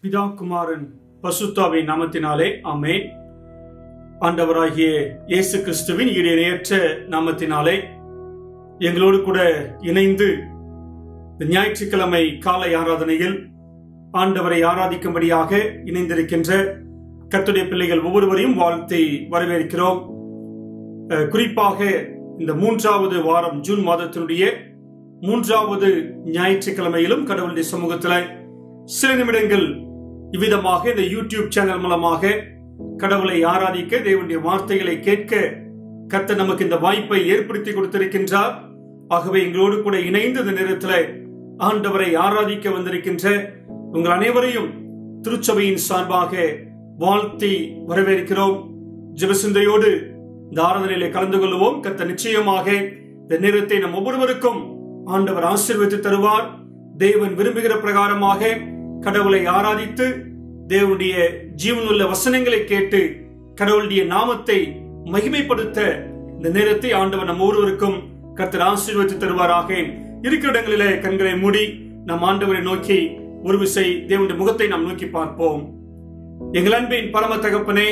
பிதா குமாரன் பசுத்தாவின் நாமத்தினாலே ஆமென் ஆண்டவராகிய இயேசு கிறிஸ்துவின் ஈடேறையற்ற நாமத்தினாலே எங்களோடு கூட இணைந்து இந்த ஞாயிற்றுக்கிழமை காலை ஆராதனையில் ஆண்டவரை ஆராதிக்கும்படியாக இணைந்திருக்கின்ற கர்த்தருடைய பிள்ளைகள் ஒவ்வொருவரையும் வாழ்த்தி வரவேற்கிறோம் அஹ், குறிப்பாக இந்த மூன்றாவது வாரம் ஜூன் மாதத்தினுடைய மூன்றாவது ஞாயிற்றுக்கிழமையிலும் கடவுளுடைய சமூகத்தில் சில நிமிடங்கள் இவ்விதமாக இந்த யூடியூப் சேனல் மூலமாக கடவுளை ஆராதிக்க தேவனுடைய வார்த்தைகளை கேட்க கர்த்தர் நமக்கு இந்த வாய்ப்பை ஏற்படுத்தி கொடுத்திருக்கின்றார் ஆகவே எங்களோடு கூட இணைந்து இந்த நேரத்தில் ஆண்டவரை ஆராதிக்க வந்திருக்கின்ற உங்கள் அனைவரையும் திருச்சபையின் சார்பாக வாழ்த்தி வரவேற்கிறோம் ஜெபசிந்தையோடு இந்த ஆராதனையிலே கலந்து கொள்வோம் கர்த்தர் நிச்சயமாக இந்த நேரத்தை நம் ஒவ்வொருவருக்கும் ஆண்டவர் ஆசீர்வதித்து தருவார் தேவன் விரும்புகிற பிரகாரமாக கடவுளை ஆராதித்து தேவனுடைய ஜீவனுள்ள வசனங்களை கேட்டு கடவுளுடைய நாமத்தை மகிமைப்படுத்த இந்த நேரத்தை ஆண்டவர் நம் ஒவ்வொருவருக்கும் கர்த்தர் ஆசீர்வதித்து தருவாராக இருக்கிற இடங்களிலே கண்களை மூடி நம் ஆண்டவரை நோக்கி ஒரு விசை தேவனுடைய முகத்தை நாம் நோக்கி பார்ப்போம் எங்கள் அன்பின் பரம தகப்பனே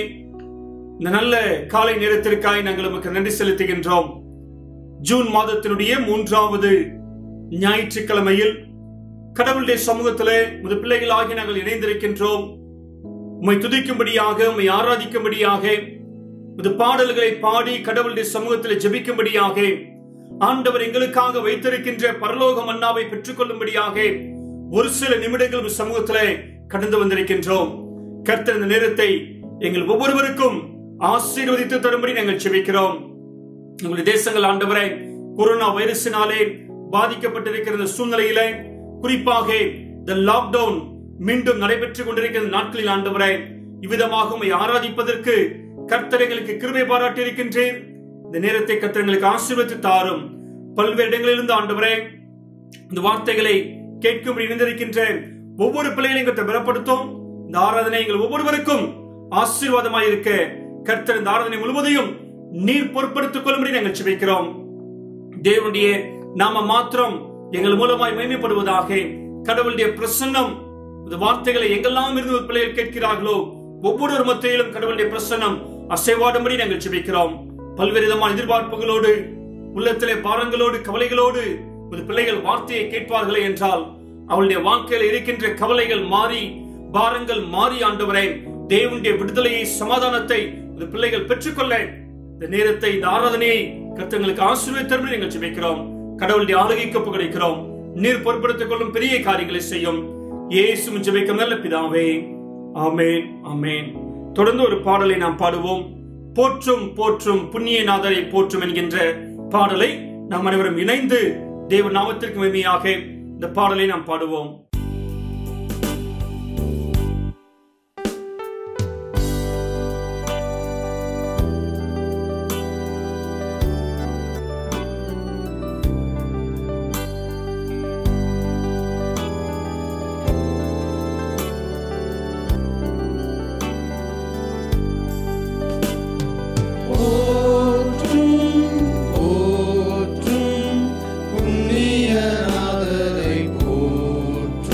இந்த நல்ல காலை நேரத்திற்காய் நாங்கள் உமக்கு நன்றி செலுத்துகின்றோம் ஜூன் மாதத்தினுடைய மூன்றாவது ஞாயிற்றுக்கிழமையில் கடவுளுடைய சமூகத்திலே முது பிள்ளைகளாகி நாங்கள் இணைந்திருக்கின்றோம் உம்மை துதிக்கும்படியாக உம்மை ஆராதிக்கும்படியாக முது பாடல்களை பாடி கடவுளுடைய சமூகத்தில் ஜெபிக்கும்படியாக ஆண்டவர் எங்களுக்காக வைத்திருக்கின்ற பரலோக மன்னாவை பெற்றுக்கொள்ளும்படியாக ஒரு சில நிமிடங்கள் உம் சமூகத்திலே கடந்து வந்திருக்கின்றோம் கர்த்தர் இந்த நேரத்தை எங்கள் ஒவ்வொருவருக்கும் ஆசீர்வதித்து தரும்படி நாங்கள் ஜெபிக்கிறோம் உங்களுடைய தேசங்கள் ஆண்டவரை கொரோனா வைரஸினாலே பாதிக்கப்பட்டிருக்கிற இந்த சூழ்நிலையில குறிப்பாக இந்த லாக்டவுன் மீண்டும் நடைபெற்றுக் கொண்டிருக்கிற நாட்களில் ஆண்டவரை இவ்விதமாக உம்மை ஆராதிப்பதற்கு கர்த்தர் எங்களுக்கு கிருபை பாராட்டி இருக்கின்றேன் இந்த நேரத்தை கர்த்தர் எங்களுக்கு ஆசீர்வதித்து தாரும் பல்வேறு இடங்களிலிருந்து ஆண்டவரே இந்த வார்த்தைகளை கேட்கும்படி இணைந்திருக்கின்ற ஒவ்வொரு பிள்ளைகளையும் கர்த்தர் பலப்படுத்தும் இந்த ஆராதனை எங்கள் ஒவ்வொருவருக்கும் ஆசீர்வாதமாய் இருக்க கர்த்தர் இந்த ஆராதனை முழுவதையும் நீர் பொறுப்படுத்திக் கொள்ளும்படி நாங்கள் செபிக்கிறோம் தேவனுடைய நாம மாத்திரம் எங்கள் மூலமாய் மேம்படுவதாக கடவுளுடைய பிரசன்னம் இந்த வார்த்தைகளை எங்கெல்லாம் இருந்து ஒரு பிள்ளைகள் கேட்கிறார்களோ ஒவ்வொரு மத்தியிலும் கடவுளுடைய பிரசன்னம் அசைவாடும்படி நாங்கள் ஜெபிக்கிறோம் பல்வேறு விதமான எதிர்பார்ப்புகளோடு உள்ளத்திலே பாரங்களோடு கவலைகளோடு ஒரு பிள்ளைகள் வார்த்தையை கேட்பார்களே என்றால் அவளுடைய வாழ்க்கையில் இருக்கின்ற கவலைகள் மாறி பாரங்கள் மாறி ஆண்டவரே தேவனுடைய விடுதலையை சமாதானத்தை இந்த பிள்ளைகள் பெற்றுக்கொள்ள இந்த நேரத்தை இந்த ஆராதனையை கர்த்தங்களுக்கு ஆசீர்வதித்தரும்படி நாங்கள் ஜெபிக்கிறோம் கடவுளுடைய ஆளுகைக்கு கிடைக்கிறோம் நீர் பொறுப்படுத்திக் கொள்ளும் பெரிய காரியங்களை செய்யும் இயேசு ஜெபிக்கும் நல்ல பிதாவே ஆமேன் ஆமேன் தொடர்ந்து ஒரு பாடலை நாம் பாடுவோம் போற்றும் போற்றும் புண்ணியநாதரை போற்றும் என்கின்ற பாடலை நாம் அனைவரும் இணைந்து தேவ நாமத்திற்கு மகிமையாக இந்த பாடலை நாம் பாடுவோம் போற்றும் போற்றும் புண்ணியநாதரை போற்றும்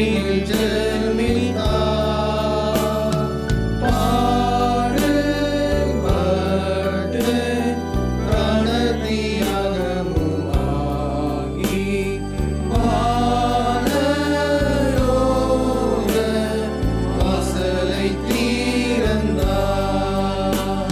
பூமியில் ஜென்மித்தார். பாடுபட்டு பிராணத்தியாகமுமாகி வானலோக வாசலை திறந்தார்.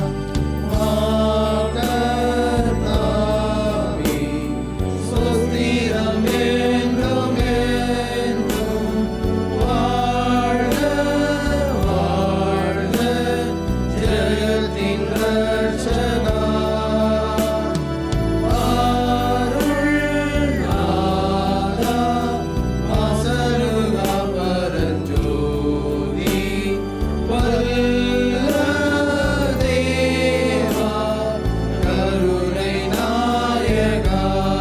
மாகத்தாவே, ஸ்தோத்திரம் என்றும் என்றும் வாழ்க, வாழ்க, ஜெயத்தின் ரட்சகா. அருள்நாதா, வாசலுகா பரஞ்சோதி, வல்ல தேவா, கருணை நாயகா.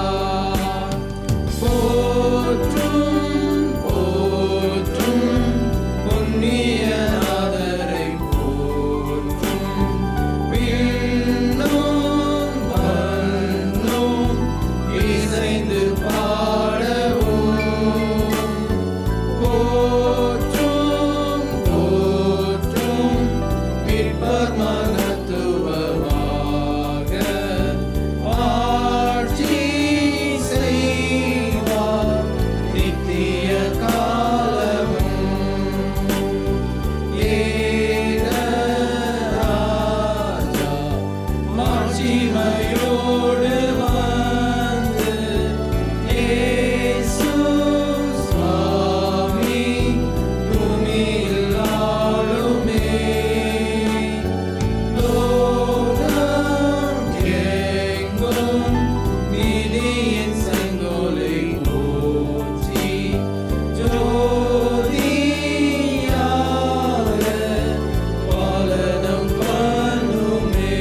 போற்றும் போற்றும் புண்ணியநாதரை போற்றும் விண்ணும் மண்ணும் இசைந்து பாடவும் போற்றும் போற்றும் மீட்பர் மகத்துவமாக ஆட்சி செய்வார் நித்திய காலமும் ஏக ராஜா மாட்சிமையோடு வந்து இயேசு சுவாமி பூமியில் ஆளுமே லோகம் எங்கும் நீதியின் செங்கோலை போற்றி ஜோதியாக பாலனம் பண்ணுமே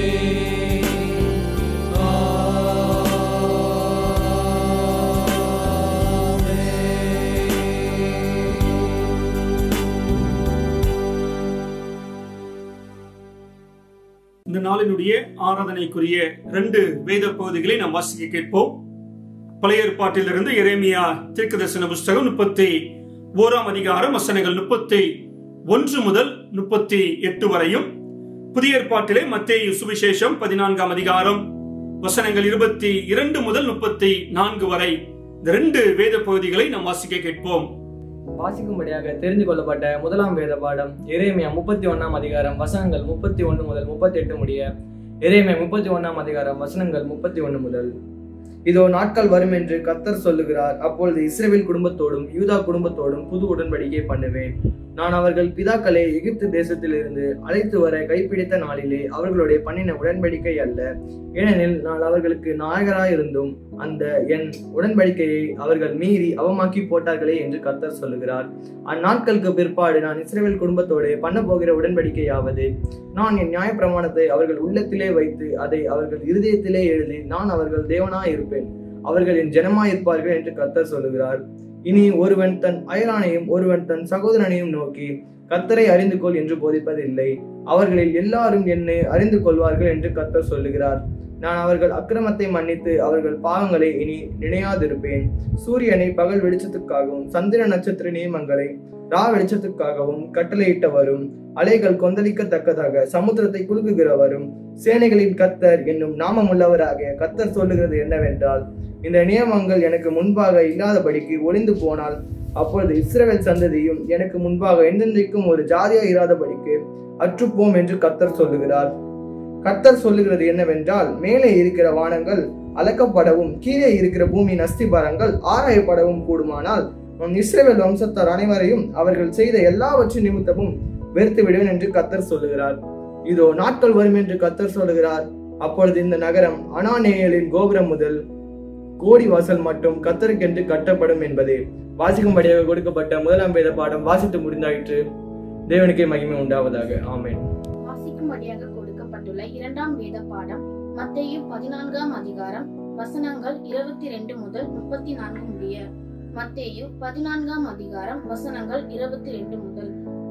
இந்த நாளினுடைய ஆராதனைக்குரிய ரெண்டு வேத பகுதிகளை நாம் வாசிக்க கேட்போம் பழைய ஏற்பாட்டிலிருந்து எரேமியா தீர்க்கதரிசன புஸ்தகம் முப்பத்தி ஓராம் அதிகாரம் வசனங்கள் முப்பத்தி ஒன்று முதல் முப்பத்தி எட்டு வரையும் புதிய ஏற்பாட்டிலே மத்தேயு சுவிசேஷம் பதினான்காம் அதிகாரம் வசனங்கள் இருபத்தி இரண்டு முதல் முப்பத்தி நான்கு வரை இந்த ரெண்டு வேத பகுதிகளை நாம் வாசிக்க கேட்போம் வாசிக்கும்படியாக தெரிந்து கொள்ளப்பட்ட முதலாம் வேத பாடம் எரேமியா முப்பத்தி ஒன்னாம் அதிகாரம் வசனங்கள் முப்பத்தி ஒன்று முதல் முப்பத்தி எட்டு முடிய எரேமியா முப்பத்தி ஒன்னாம் அதிகாரம் வசனங்கள் முப்பத்தி ஒன்று முதல் இதோ நாட்கள் வரும் என்று கர்த்தர் சொல்லுகிறார் அப்பொழுது இஸ்ரவேல் குடும்பத்தோடும் யூதா குடும்பத்தோடும் புது உடன்படிக்கை பண்ணுவேன் நான் அவர்கள் பிதாக்களை எகிப்து தேசத்திலிருந்து அழைத்து வர கைப்பிடித்த நாளிலே அவர்களுடைய பண்ணின உடன்படிக்கை அல்ல ஏனெனில் நான் அவர்களுக்கு நாயகராயிருந்தும் அந்த என் உடன்படிக்கையை அவர்கள் மீறி அவமாக்கி போட்டார்களே என்று கர்த்தர் சொல்லுகிறார் அந்நாட்களுக்கு பிற்பாடு நான் இஸ்ரேல் குடும்பத்தோடு பண்ண போகிற உடன்படிக்கையாவது நான் என் நியாயப்பிரமாணத்தை அவர்கள் உள்ளத்திலே வைத்து அதை அவர்கள் இருதயத்திலே எழுதி நான் அவர்கள் தேவனாய் இருப்பேன் அவர்கள் என் ஜனமாய் இருப்பார்கள் என்று கர்த்தர் சொல்லுகிறார் இனி ஒருவன் தன் அயலானையும் ஒருவன் தன் சகோதரனையும் நோக்கி கர்த்தரை அறிந்து கொள் என்று போதிப்பதில்லை அவர்களில் எல்லாரும் என்னை அறிந்து கொள்வார்கள் என்று கர்த்தர் சொல்லுகிறார் நான் அவர்கள் அக்கிரமத்தை மன்னித்து அவர்கள் பாவங்களை இனி நினையாதிருப்பேன் சூரியனை பகல் வெளிச்சத்துக்காகவும் சந்திர நட்சத்திர நியமங்களை ரா வெளிச்சத்துக்காகவும் கட்டளையிட்ட வரும் அலைகள் கொந்தளிக்கத்தக்கதாக சமுத்திரத்தை குலுக்குகிறவரும் சேனைகளின் கத்தர் என்னும் நாமமுள்ளவராக கத்தர் சொல்லுகிறது என்னவென்றால் இந்த நியமங்கள் எனக்கு முன்பாக இல்லாதபடிக்கு ஒளிந்து போனால் அப்பொழுது இஸ்ரவேல் சந்ததியும் எனக்கு முன்பாக என்றென்றைக்கும் ஒரு ஜாதியா இராதபடிக்கு அற்றுப்போம் என்று கத்தர் சொல்லுகிறார் கர்த்தர் சொல்லுகிறது என்னவென்றால் மேலே இருக்கிற வானங்கள் அளக்கப்படவும் கீழே இருக்கிற பூமியின் அஸ்திபாரங்கள் ஆராயப்படவும் கூடுமானால் உன் இஸ்ரவேல் வம்சத்தார் அனைவரையும் அவர்கள் செய்த எல்லாவற்றின் நிமித்தமும் வெறுத்து விடுவேன் என்று கத்தர் சொல்லுகிறார் இதோ நாட்கள் வரும் என்று கத்தர் சொல்லுகிறார் அப்பொழுது இந்த நகரம் அனானேயலின் கோபுரம் முதல் கோடி வாசல் மட்டும் கத்தருக்கென்று கட்டப்படும் என்பதே வாசிக்கும்படியாக கொடுக்கப்பட்ட முதலாம் வேத பாடம் வாசித்து முடிந்தாயிற்று தேவனுக்கே மகிமை உண்டாவதாக ஆமென் வாசிக்கும்படியாக கொடுக்கப்பட்டுள்ள இரண்டாம் வேத பாடம் மத்தேயு பதினான்காம் அதிகாரம் வசனங்கள் இருபத்தி ரெண்டு முதல் முப்பத்தி நான்கு முடிய மத்தேயு பதினான்காம் அதிகாரம் வசனங்கள் இருபத்தி ரெண்டு முதல்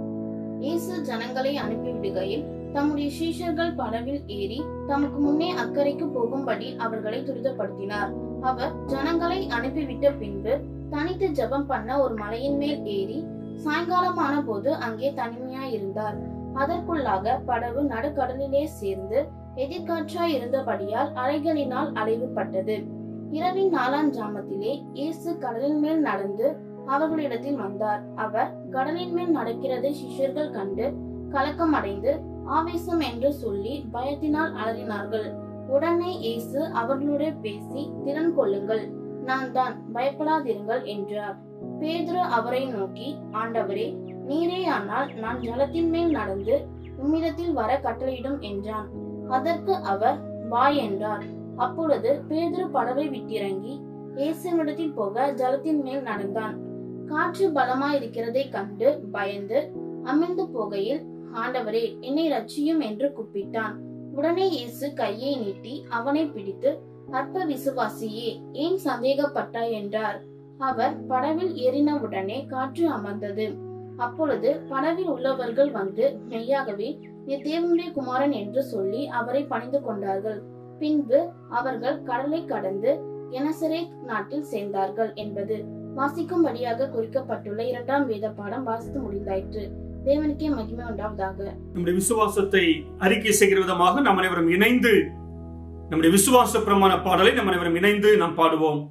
இயேசு ஜனங்களை அனுப்பிவிடுகையில் தம்முடைய சீஷர்கள் படவில் ஏறி தமக்கு முன்னே அக்கறைக்கு போகும்படி அவர்களை துரிதப்படுத்தினார் அவர் ஜனங்களை அனுப்பிவிட்ட பின்பு தனித்து ஜெபம் பண்ண ஒரு மலையின் மேல் ஏறி சாயங்காலமான போது அங்கே தனிமையா இருந்தார் அதற்குள்ளாக படகு நடுக்கடலிலே சேர்ந்து எதிர்காற்றாய் இருந்தபடியால் அலைகளினால் அலைவுபட்டது இரவின் நாலாம் ஜாமத்திலே இயேசு கடலின் மேல் நடந்து அவர்களிடத்தில் வந்தார் அவர் கடலின் மேல் நடக்கிறதை சிஷ்யர்கள் கண்டு கலக்கம் அடைந்து ஆவேசம் என்று சொல்லி பயத்தினால் அலறினார்கள் உடனே இயேசு அவர்களுடைய பேசி திறன் கொள்ளுங்கள் நான் தான் பயப்படாதிருங்கள் என்றார் பேதுரு அவரை நோக்கி ஆண்டவரே நீரே ஆனால் நான் ஜலத்தின் மேல் நடந்து உம்மிடத்தில் வர கட்டளையிடும் என்றான் அதற்கு அவர் வா என்றார் அப்பொழுது பேதுரு படவை விட்டிறங்கி இயேசுவிடத்தில் போக ஜலத்தின் மேல் நடந்தான் காற்று பலமாயிருக்கிறதை கண்டு பயந்து அமிழ்ந்து போகையில் ஆண்டவரே என்னை ரட்சியும் என்று கூப்பிட்டான் உடனே இயேசு கையை நீட்டி அவனை பிடித்து அற்ப விசுவாசியே ஏன் சந்தேகப்பட்டாய் என்றார் அவர் படவில் ஏறினவுடனே காற்று அமர்ந்தது அப்பொழுது படவில் உள்ளவர்கள் வந்து மெய்யாகவே நீ தேவனுடைய குமாரன் என்று சொல்லி அவரை பணிந்து கொண்டார்கள் பின்பு அவர்கள் கடலை கடந்து கெனசரே நாட்டில் சேர்ந்தார்கள் என்பது வாசிக்கும்படியாக குறிக்கப்பட்டுள்ள இரண்டாம் வேத பாடம் வாசித்து முடிந்தாயிற்று தேவனுக்கே மகிமை உண்டாவதாக நம்முடைய விசுவாசத்தை அறிக்கை செய்கிற விதமாக நாம் அனைவரும் இணைந்து நம்முடைய விசுவாச பிரமாண பாடலை நாம் அனைவரும் இணைந்து நாம் பாடுவோம்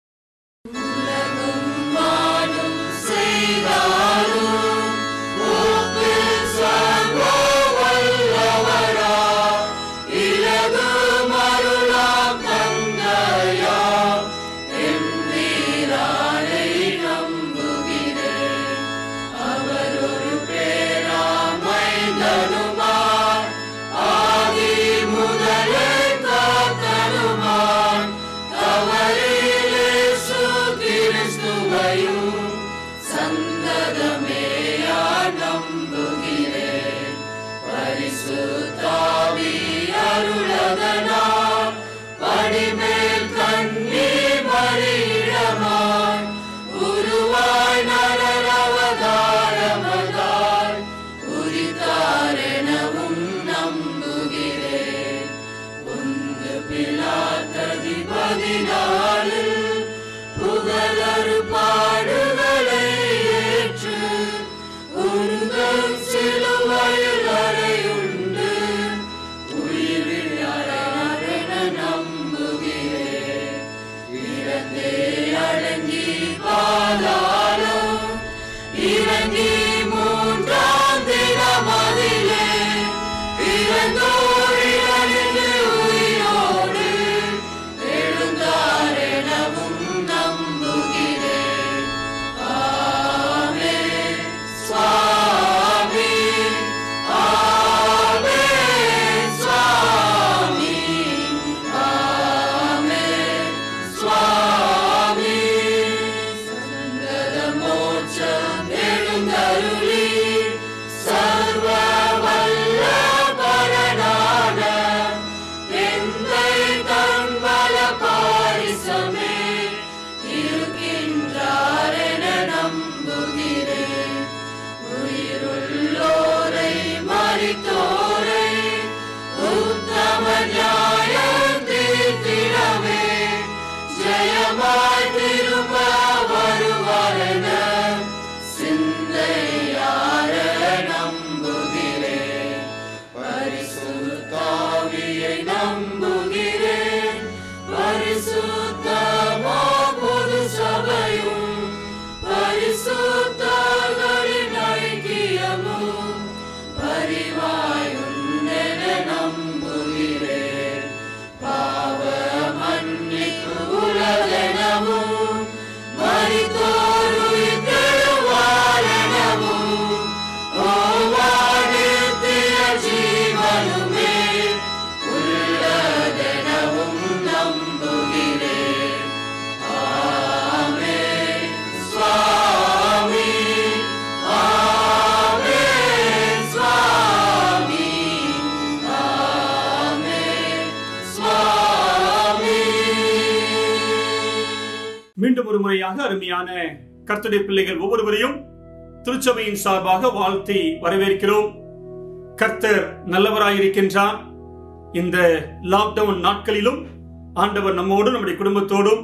மீண்டும் ஒரு முறையாக அருமையான கர்த்தருடைய பிள்ளைகள் ஒவ்வொருவரையும் திருச்சபையின் சார்பாக வாழ்த்தி வரவேற்கிறோம் கர்த்தர் நல்லவராயிருக்கின்றார் இந்த லாக்டவுன் நாட்களிலும் ஆண்டவர் நம்மோடு நம்முடைய குடும்பத்தோடும்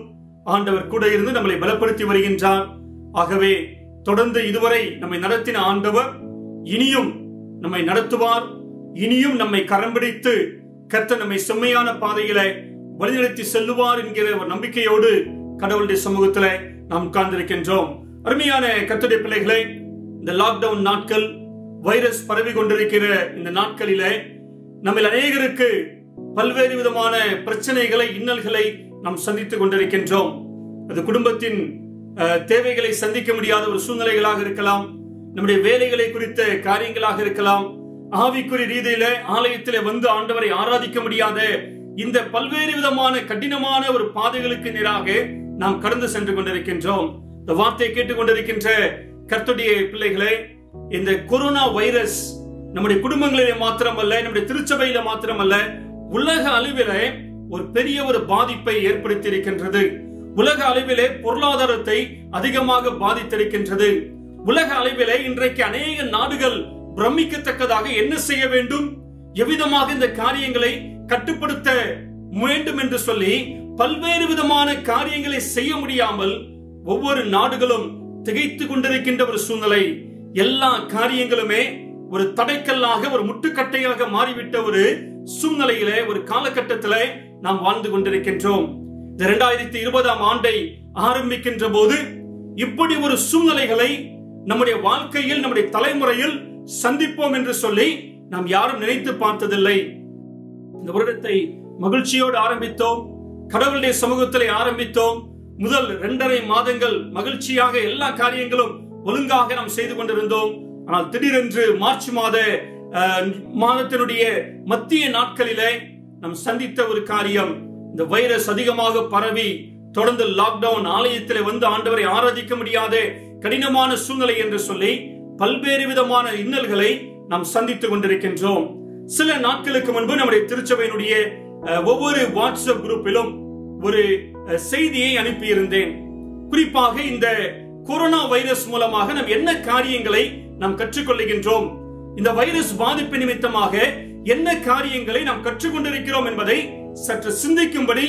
ஆண்டவர் கூட இருந்து நம்மளை பலப்படுத்தி வருகின்றார் ஆகவே தொடர்ந்து இதுவரை நம்மை நடத்தின ஆண்டவர் இனியும் நம்மை நடத்துவார் இனியும் நம்மை கரம் பிடித்து கர்த்தர் நம்மை செம்மையான பாதையில வழிநடத்தி செல்லுவார் என்கிற ஒரு நம்பிக்கையோடு கடவுளுடைய சமூகத்துல நாம் உட்கார்ந்திருக்கின்றோம் அருமையான கர்த்தருடைய பிள்ளைகளே இந்த லாக்டவுன் நாட்கள் வைரஸ் பரவி கொண்டிருக்கிற இந்த நாட்களிலே நம்ம அநேகருக்கு பல்வேறு விதமான பிரச்சனைகளை இன்னல்களை நாம் சந்தித்துக் கொண்டிருக்கின்றோம் அது குடும்பத்தின் அஹ், தேவைகளை சந்திக்க முடியாத ஒரு சூழ்நிலைகளாக இருக்கலாம் நம்முடைய வேலைகளை குறித்த காரியங்களாக இருக்கலாம் ஆவிக்குறி ரீதியில ஆலயத்திலே வந்து ஆண்டவரை ஆராதிக்க முடியாத இந்த பல்வேறு விதமான கடினமான ஒரு பாதைகளுக்கு நேராக நாம் கடந்து சென்று கொண்டிருக்கின்றோம் இந்த வார்த்தையை கேட்டுக்கொண்டிருக்கின்ற கர்த்தருடைய பிள்ளைகளே இந்த கொரோனா வைரஸ் நம்முடைய குடும்பங்களிலே மாத்திரமல்ல நம்முடைய திருச்சபையில மாத்திரமல்ல உலக அளவிலே ஒரு பெரிய ஒரு பாதிப்பை ஏற்படுத்தி இருக்கின்றது உலக அளவிலே பொருளாதாரத்தை அதிகமாக பாதித்திருக்கின்றது உலக அளவிலே இன்றைக்கு அநேக நாடுகள் பிரமிக்கத்தக்கதாக என்ன செய்ய வேண்டும் எவ்விதமாக இந்த காரியங்களை கட்டுப்படுத்த வேண்டும் என்று சொல்லி பல்வேறு விதமான காரியங்களை செய்ய முடியாமல் ஒவ்வொரு நாடுகளும் திகைத்து கொண்டிருக்கின்ற ஒரு சூழ்நிலை எல்லா காரியங்களுமே ஒரு தடைக்கல்லாக ஒரு முட்டுக்கட்டையாக மாறிவிட்ட ஒரு சூழ்நிலையிலே ஒரு காலகட்டத்திலே நாம் வாழ்ந்து கொண்டிருக்கின்றோம் இந்த இரண்டாயிரத்தி இருபதாம் ஆண்டை ஆரம்பிக்கின்ற போது இப்படி ஒரு சூழ்நிலைகளை நம்முடைய வாழ்க்கையில் நம்முடைய தலைமுறையில் சந்திப்போம் என்று சொல்லி நாம் யாரும் நினைத்து பார்த்ததில்லை இந்த வருடத்தை மகிழ்ச்சியோடு ஆரம்பித்தோம் கடவுளுடைய சமூகத்திலே ஆரம்பித்தோம் முதல் இரண்டரை மாதங்கள் மகிழ்ச்சியாக எல்லா காரியங்களும் ஒழுங்காக நாம் செய்து கொண்டிருந்தோம் ஆனால் திடீரென்று மார்ச் மாத அஹ், மாதத்தினுடைய மத்திய நாட்களிலே நாம் சந்தித்த ஒரு காரியம் இந்த வைரஸ் அதிகமாக பரவி தொடர்ந்து லாக்டவுன் ஆலயத்திலே வந்து ஆண்டவரை ஆராதிக்க முடியாத கடினமான சூழ்நிலை என்று சொல்லி பல்வேறு விதமான இன்னல்களை நாம் சந்தித்துக் கொண்டிருக்கின்றோம் சில நாட்களுக்கு முன்பு நம்முடைய திருச்சபையினுடைய அஹ், ஒவ்வொரு வாட்ஸ்அப் குரூப்பிலும் ஒரு அஹ், செய்தியை அனுப்பியிருந்தேன் குறிப்பாக இந்த கொரோனா வைரஸ் மூலமாக நாம் என்ன காரியங்களை நாம் கற்றுக்கொள்ளுகின்றோம் இந்த வைரஸ் பாதிப்பு நிமித்தமாக என்ன காரியங்களை நாம் கற்றுக்கொண்டிருக்கிறோம் என்பதை சற்று சிந்திக்கும்படி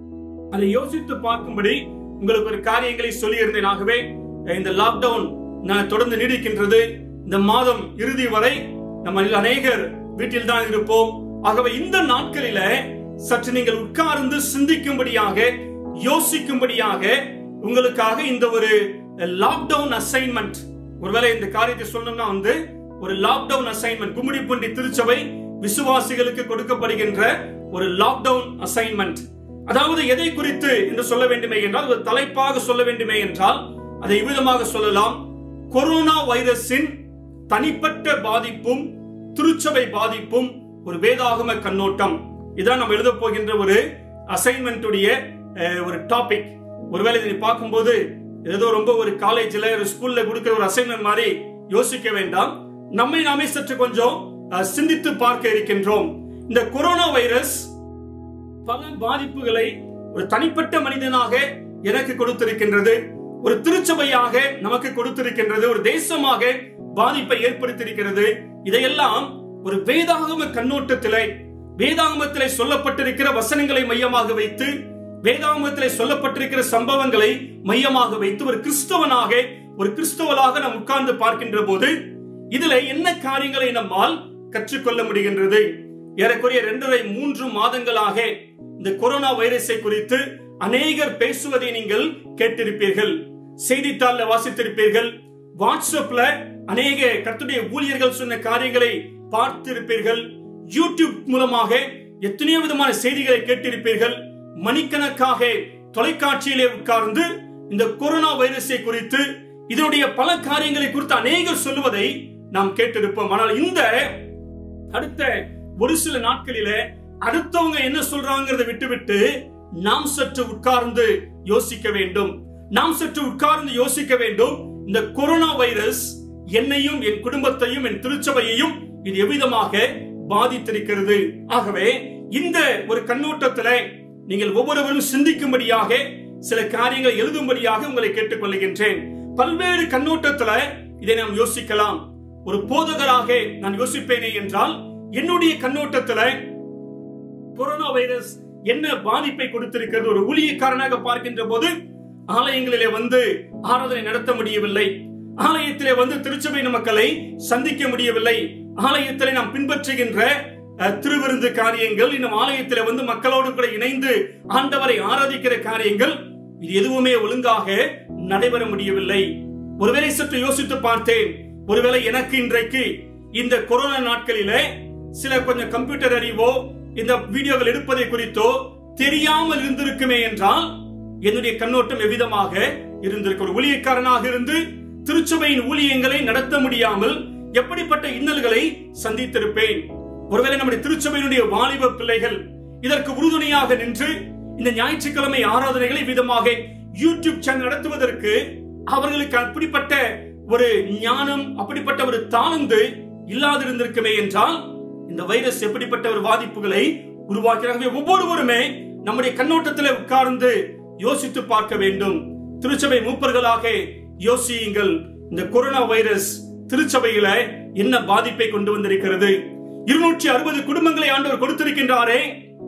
அதை யோசித்து பார்க்கும்படி உங்களுக்கு ஒரு காரியங்களை சொல்லியிருந்தேன் ஆகவே இந்த லாக்டவுன் நான் தொடர்ந்து நீடிக்கின்றது இந்த மாதம் இறுதி வரை நம்ம அநேகர் வீட்டில் தான் இருப்போம் ஆகவே இந்த நாட்களில சற்று நீங்கள் உட்கார்ந்து சிந்திக்கும்படியாக யோசிக்கும்படியாக உங்களுக்காக இந்த ஒரு லாக்டவுன் அசைன்மெண்ட் ஒருவேளை இந்த காரியத்தை சொல்லணும்னா வந்து ஒரு லாக்டவுன் அசைன்மெண்ட் கும்மிடிப்பூண்டி திருச்சபை விசுவாசிகளுக்கு கொடுக்கப்படுகின்ற ஒரு லாக்டவுன் அசைன்மெண்ட் அதாவது எதை குறித்து என்று சொல்ல வேண்டுமே என்றால் ஒரு தலைப்பாக சொல்ல வேண்டுமே என்றால் அதை இவ்விதமாக சொல்லலாம் கொரோனா வைரஸின் தனிப்பட்ட பாதிப்பும் திருச்சபை பாதிப்பும் ஒரு வேதாகம கண்ணோட்டம் இதான் நம்ம எழுத போகின்ற ஒரு அசைன்மெண்ட்டுடைய ஒரு டாபிக் ஒருவேளை இதை பார்க்கும்போது ஏதோ ரொம்ப ஒரு காலேஜ்ல ஒரு ஸ்கூல்ல கொடுக்கிற ஒரு அசைன்மெண்ட் மாதிரி யோசிக்க வேண்டாம் நம்மை நாமே சற்று கொஞ்சம் அஹ், சிந்தித்து பார்க்க இருக்கின்றோம் இந்த கொரோனா வைரஸ் பல பாதிப்புகளை ஒரு தனிப்பட்ட மனிதனாக எனக்கு கொடுத்திருக்கின்றது ஒரு திருச்சபையாக நமக்கு கொடுத்திருக்கின்றது ஒரு தேசமாக பாதிப்பை ஏற்படுத்தியிருக்கிறது இதையெல்லாம் ஒரு வேதாகம கண்ணோட்டத்திலே வேதாகமத்திலே சொல்லப்பட்டிருக்கிற வசனங்களை மையமாக வைத்து வேதாகமத்திலே சொல்லப்பட்டிருக்கிற சம்பவங்களை மையமாக வைத்து ஒரு கிறிஸ்தவனாக ஒரு கிறிஸ்தவனாக நாம் உட்கார்ந்து பார்க்கின்ற போது இதுல என்ன காரியங்களை நம்மால் கற்றுக்கொள்ள முடிகின்றது ஏறக்குறைய இரண்டரை மூன்று மாதங்களாக இந்த கொரோனா வைரஸை குறித்து அநேகர் பேசுவதை நீங்கள் கேட்டிருப்பீர்கள் செய்தித்தாள்ல வாசித்திருப்பீர்கள் வாட்ஸ்அப்ல அநேக கர்த்தருடைய ஊழியர்கள் சொன்ன காரியங்களை பார்த்திருப்பீர்கள் யூடியூப் மூலமாக எத்தனையோ விதமான செய்திகளை கேட்டிருப்பீர்கள் மணிக்கணக்காக தொலைக்காட்சியிலே உட்கார்ந்து இந்த கொரோனா வைரஸை குறித்து இதனுடைய பல காரியங்களை குறித்து அநேகர் சொல்லுவதை நாம் கேட்டிருப்போம் ஆனால் இந்த அடுத்த ஒரு சில நாட்களிலே அடுத்தவங்க என்ன சொல்றாங்கிறத விட்டுவிட்டு நாம் சற்று உட்கார்ந்து யோசிக்க வேண்டும் நாம் சற்று உட்கார்ந்து யோசிக்க வேண்டும் இந்த கொரோனா வைரஸ் என்னையும் என் குடும்பத்தையும் என் திருச்சபையையும் இது எவ்விதமாக பாதித்திருக்கிறது ஆகவே இந்த ஒரு கண்ணோட்டத்தில நீங்கள் ஒவ்வொருவரும் சிந்திக்கும்படியாக சில காரியங்களை எழுதும்படியாக உங்களை கேட்டுக்கொள்கின்றேன் பல்வேறு கண்ணோட்டத்துல இதை நாம் யோசிக்கலாம் ஒரு போதகராக நான் யோசிப்பேனே என்றால் என்னுடைய கண்ணோட்டத்துல கொரோனா வைரஸ் என்ன பாதிப்பை கொடுத்திருக்கிறது ஒரு ஊழியக்காரனாக பார்க்கின்ற போது ஆலயங்களிலே வந்து ஆராதனை நடத்த முடியவில்லை ஆலயத்திலே வந்து திருச்சபையின் மக்களை சந்திக்க முடியவில்லை ஆலயத்திலே நாம் பின்பற்றுகின்ற அஹ், திருவிருந்து காரியங்கள் இன்னும் ஆலயத்திலே வந்து மக்களோடு கூட இணைந்து ஆண்டவரை ஆராதிக்கிற காரியங்கள் இது எதுவுமே ஒழுங்காக நடைபெற முடியவில்லை ஒருவேளை சற்று யோசித்து பார்த்தேன் ஒருவேளை எனக்கு இன்றைக்கு இந்த கொரோனா நாட்களிலே சில கொஞ்சம் கம்ப்யூட்டர் அறிவோ இந்த வீடியோகள் எடுப்பதை குறித்தோ தெரியாமல் இருந்திருக்குமே என்றால் என்னுடைய கண்ணோட்டம் எவ்விதமாக இருந்திருக்கும் ஒரு ஊழியக்காரனாக இருந்து திருச்சபையின் ஊழியங்களை நடத்த முடியாமல் எப்படிப்பட்ட இன்னல்களை சந்தித்திருப்பேன் ஒருவேளை நம்முடைய திருச்சபையினுடைய வாலிப பிள்ளைகள் இதற்கு உறுதுணையாக நின்று இந்த ஞாயிற்றுக்கிழமை ஆராதனைகளை விதமாக யூடியூப் சேனல் நடத்துவதற்கு அவர்களுக்கு அப்படிப்பட்ட ஒரு ஞானம் அப்படிப்பட்ட ஒரு தாளந்து இல்லாதிருந்திருக்குமே என்றால் இந்த வைரஸ் எப்படிப்பட்ட ஒரு பாதிப்புகளை உருவாக்கிறாங்க ஒவ்வொருவருமே நம்முடைய கண்ணோட்டத்தில் உட்கார்ந்து யோசித்து பார்க்க வேண்டும் திருச்சபை மூப்பர்களாக யோசியுங்கள் இந்த கொரோனா வைரஸ் திருச்சபையில என்ன பாதிப்பை கொண்டு வந்திருக்கிறது இருநூற்றி அறுபது குடும்பங்களை ஆண்டவர் கொடுத்திருக்கின்றாரே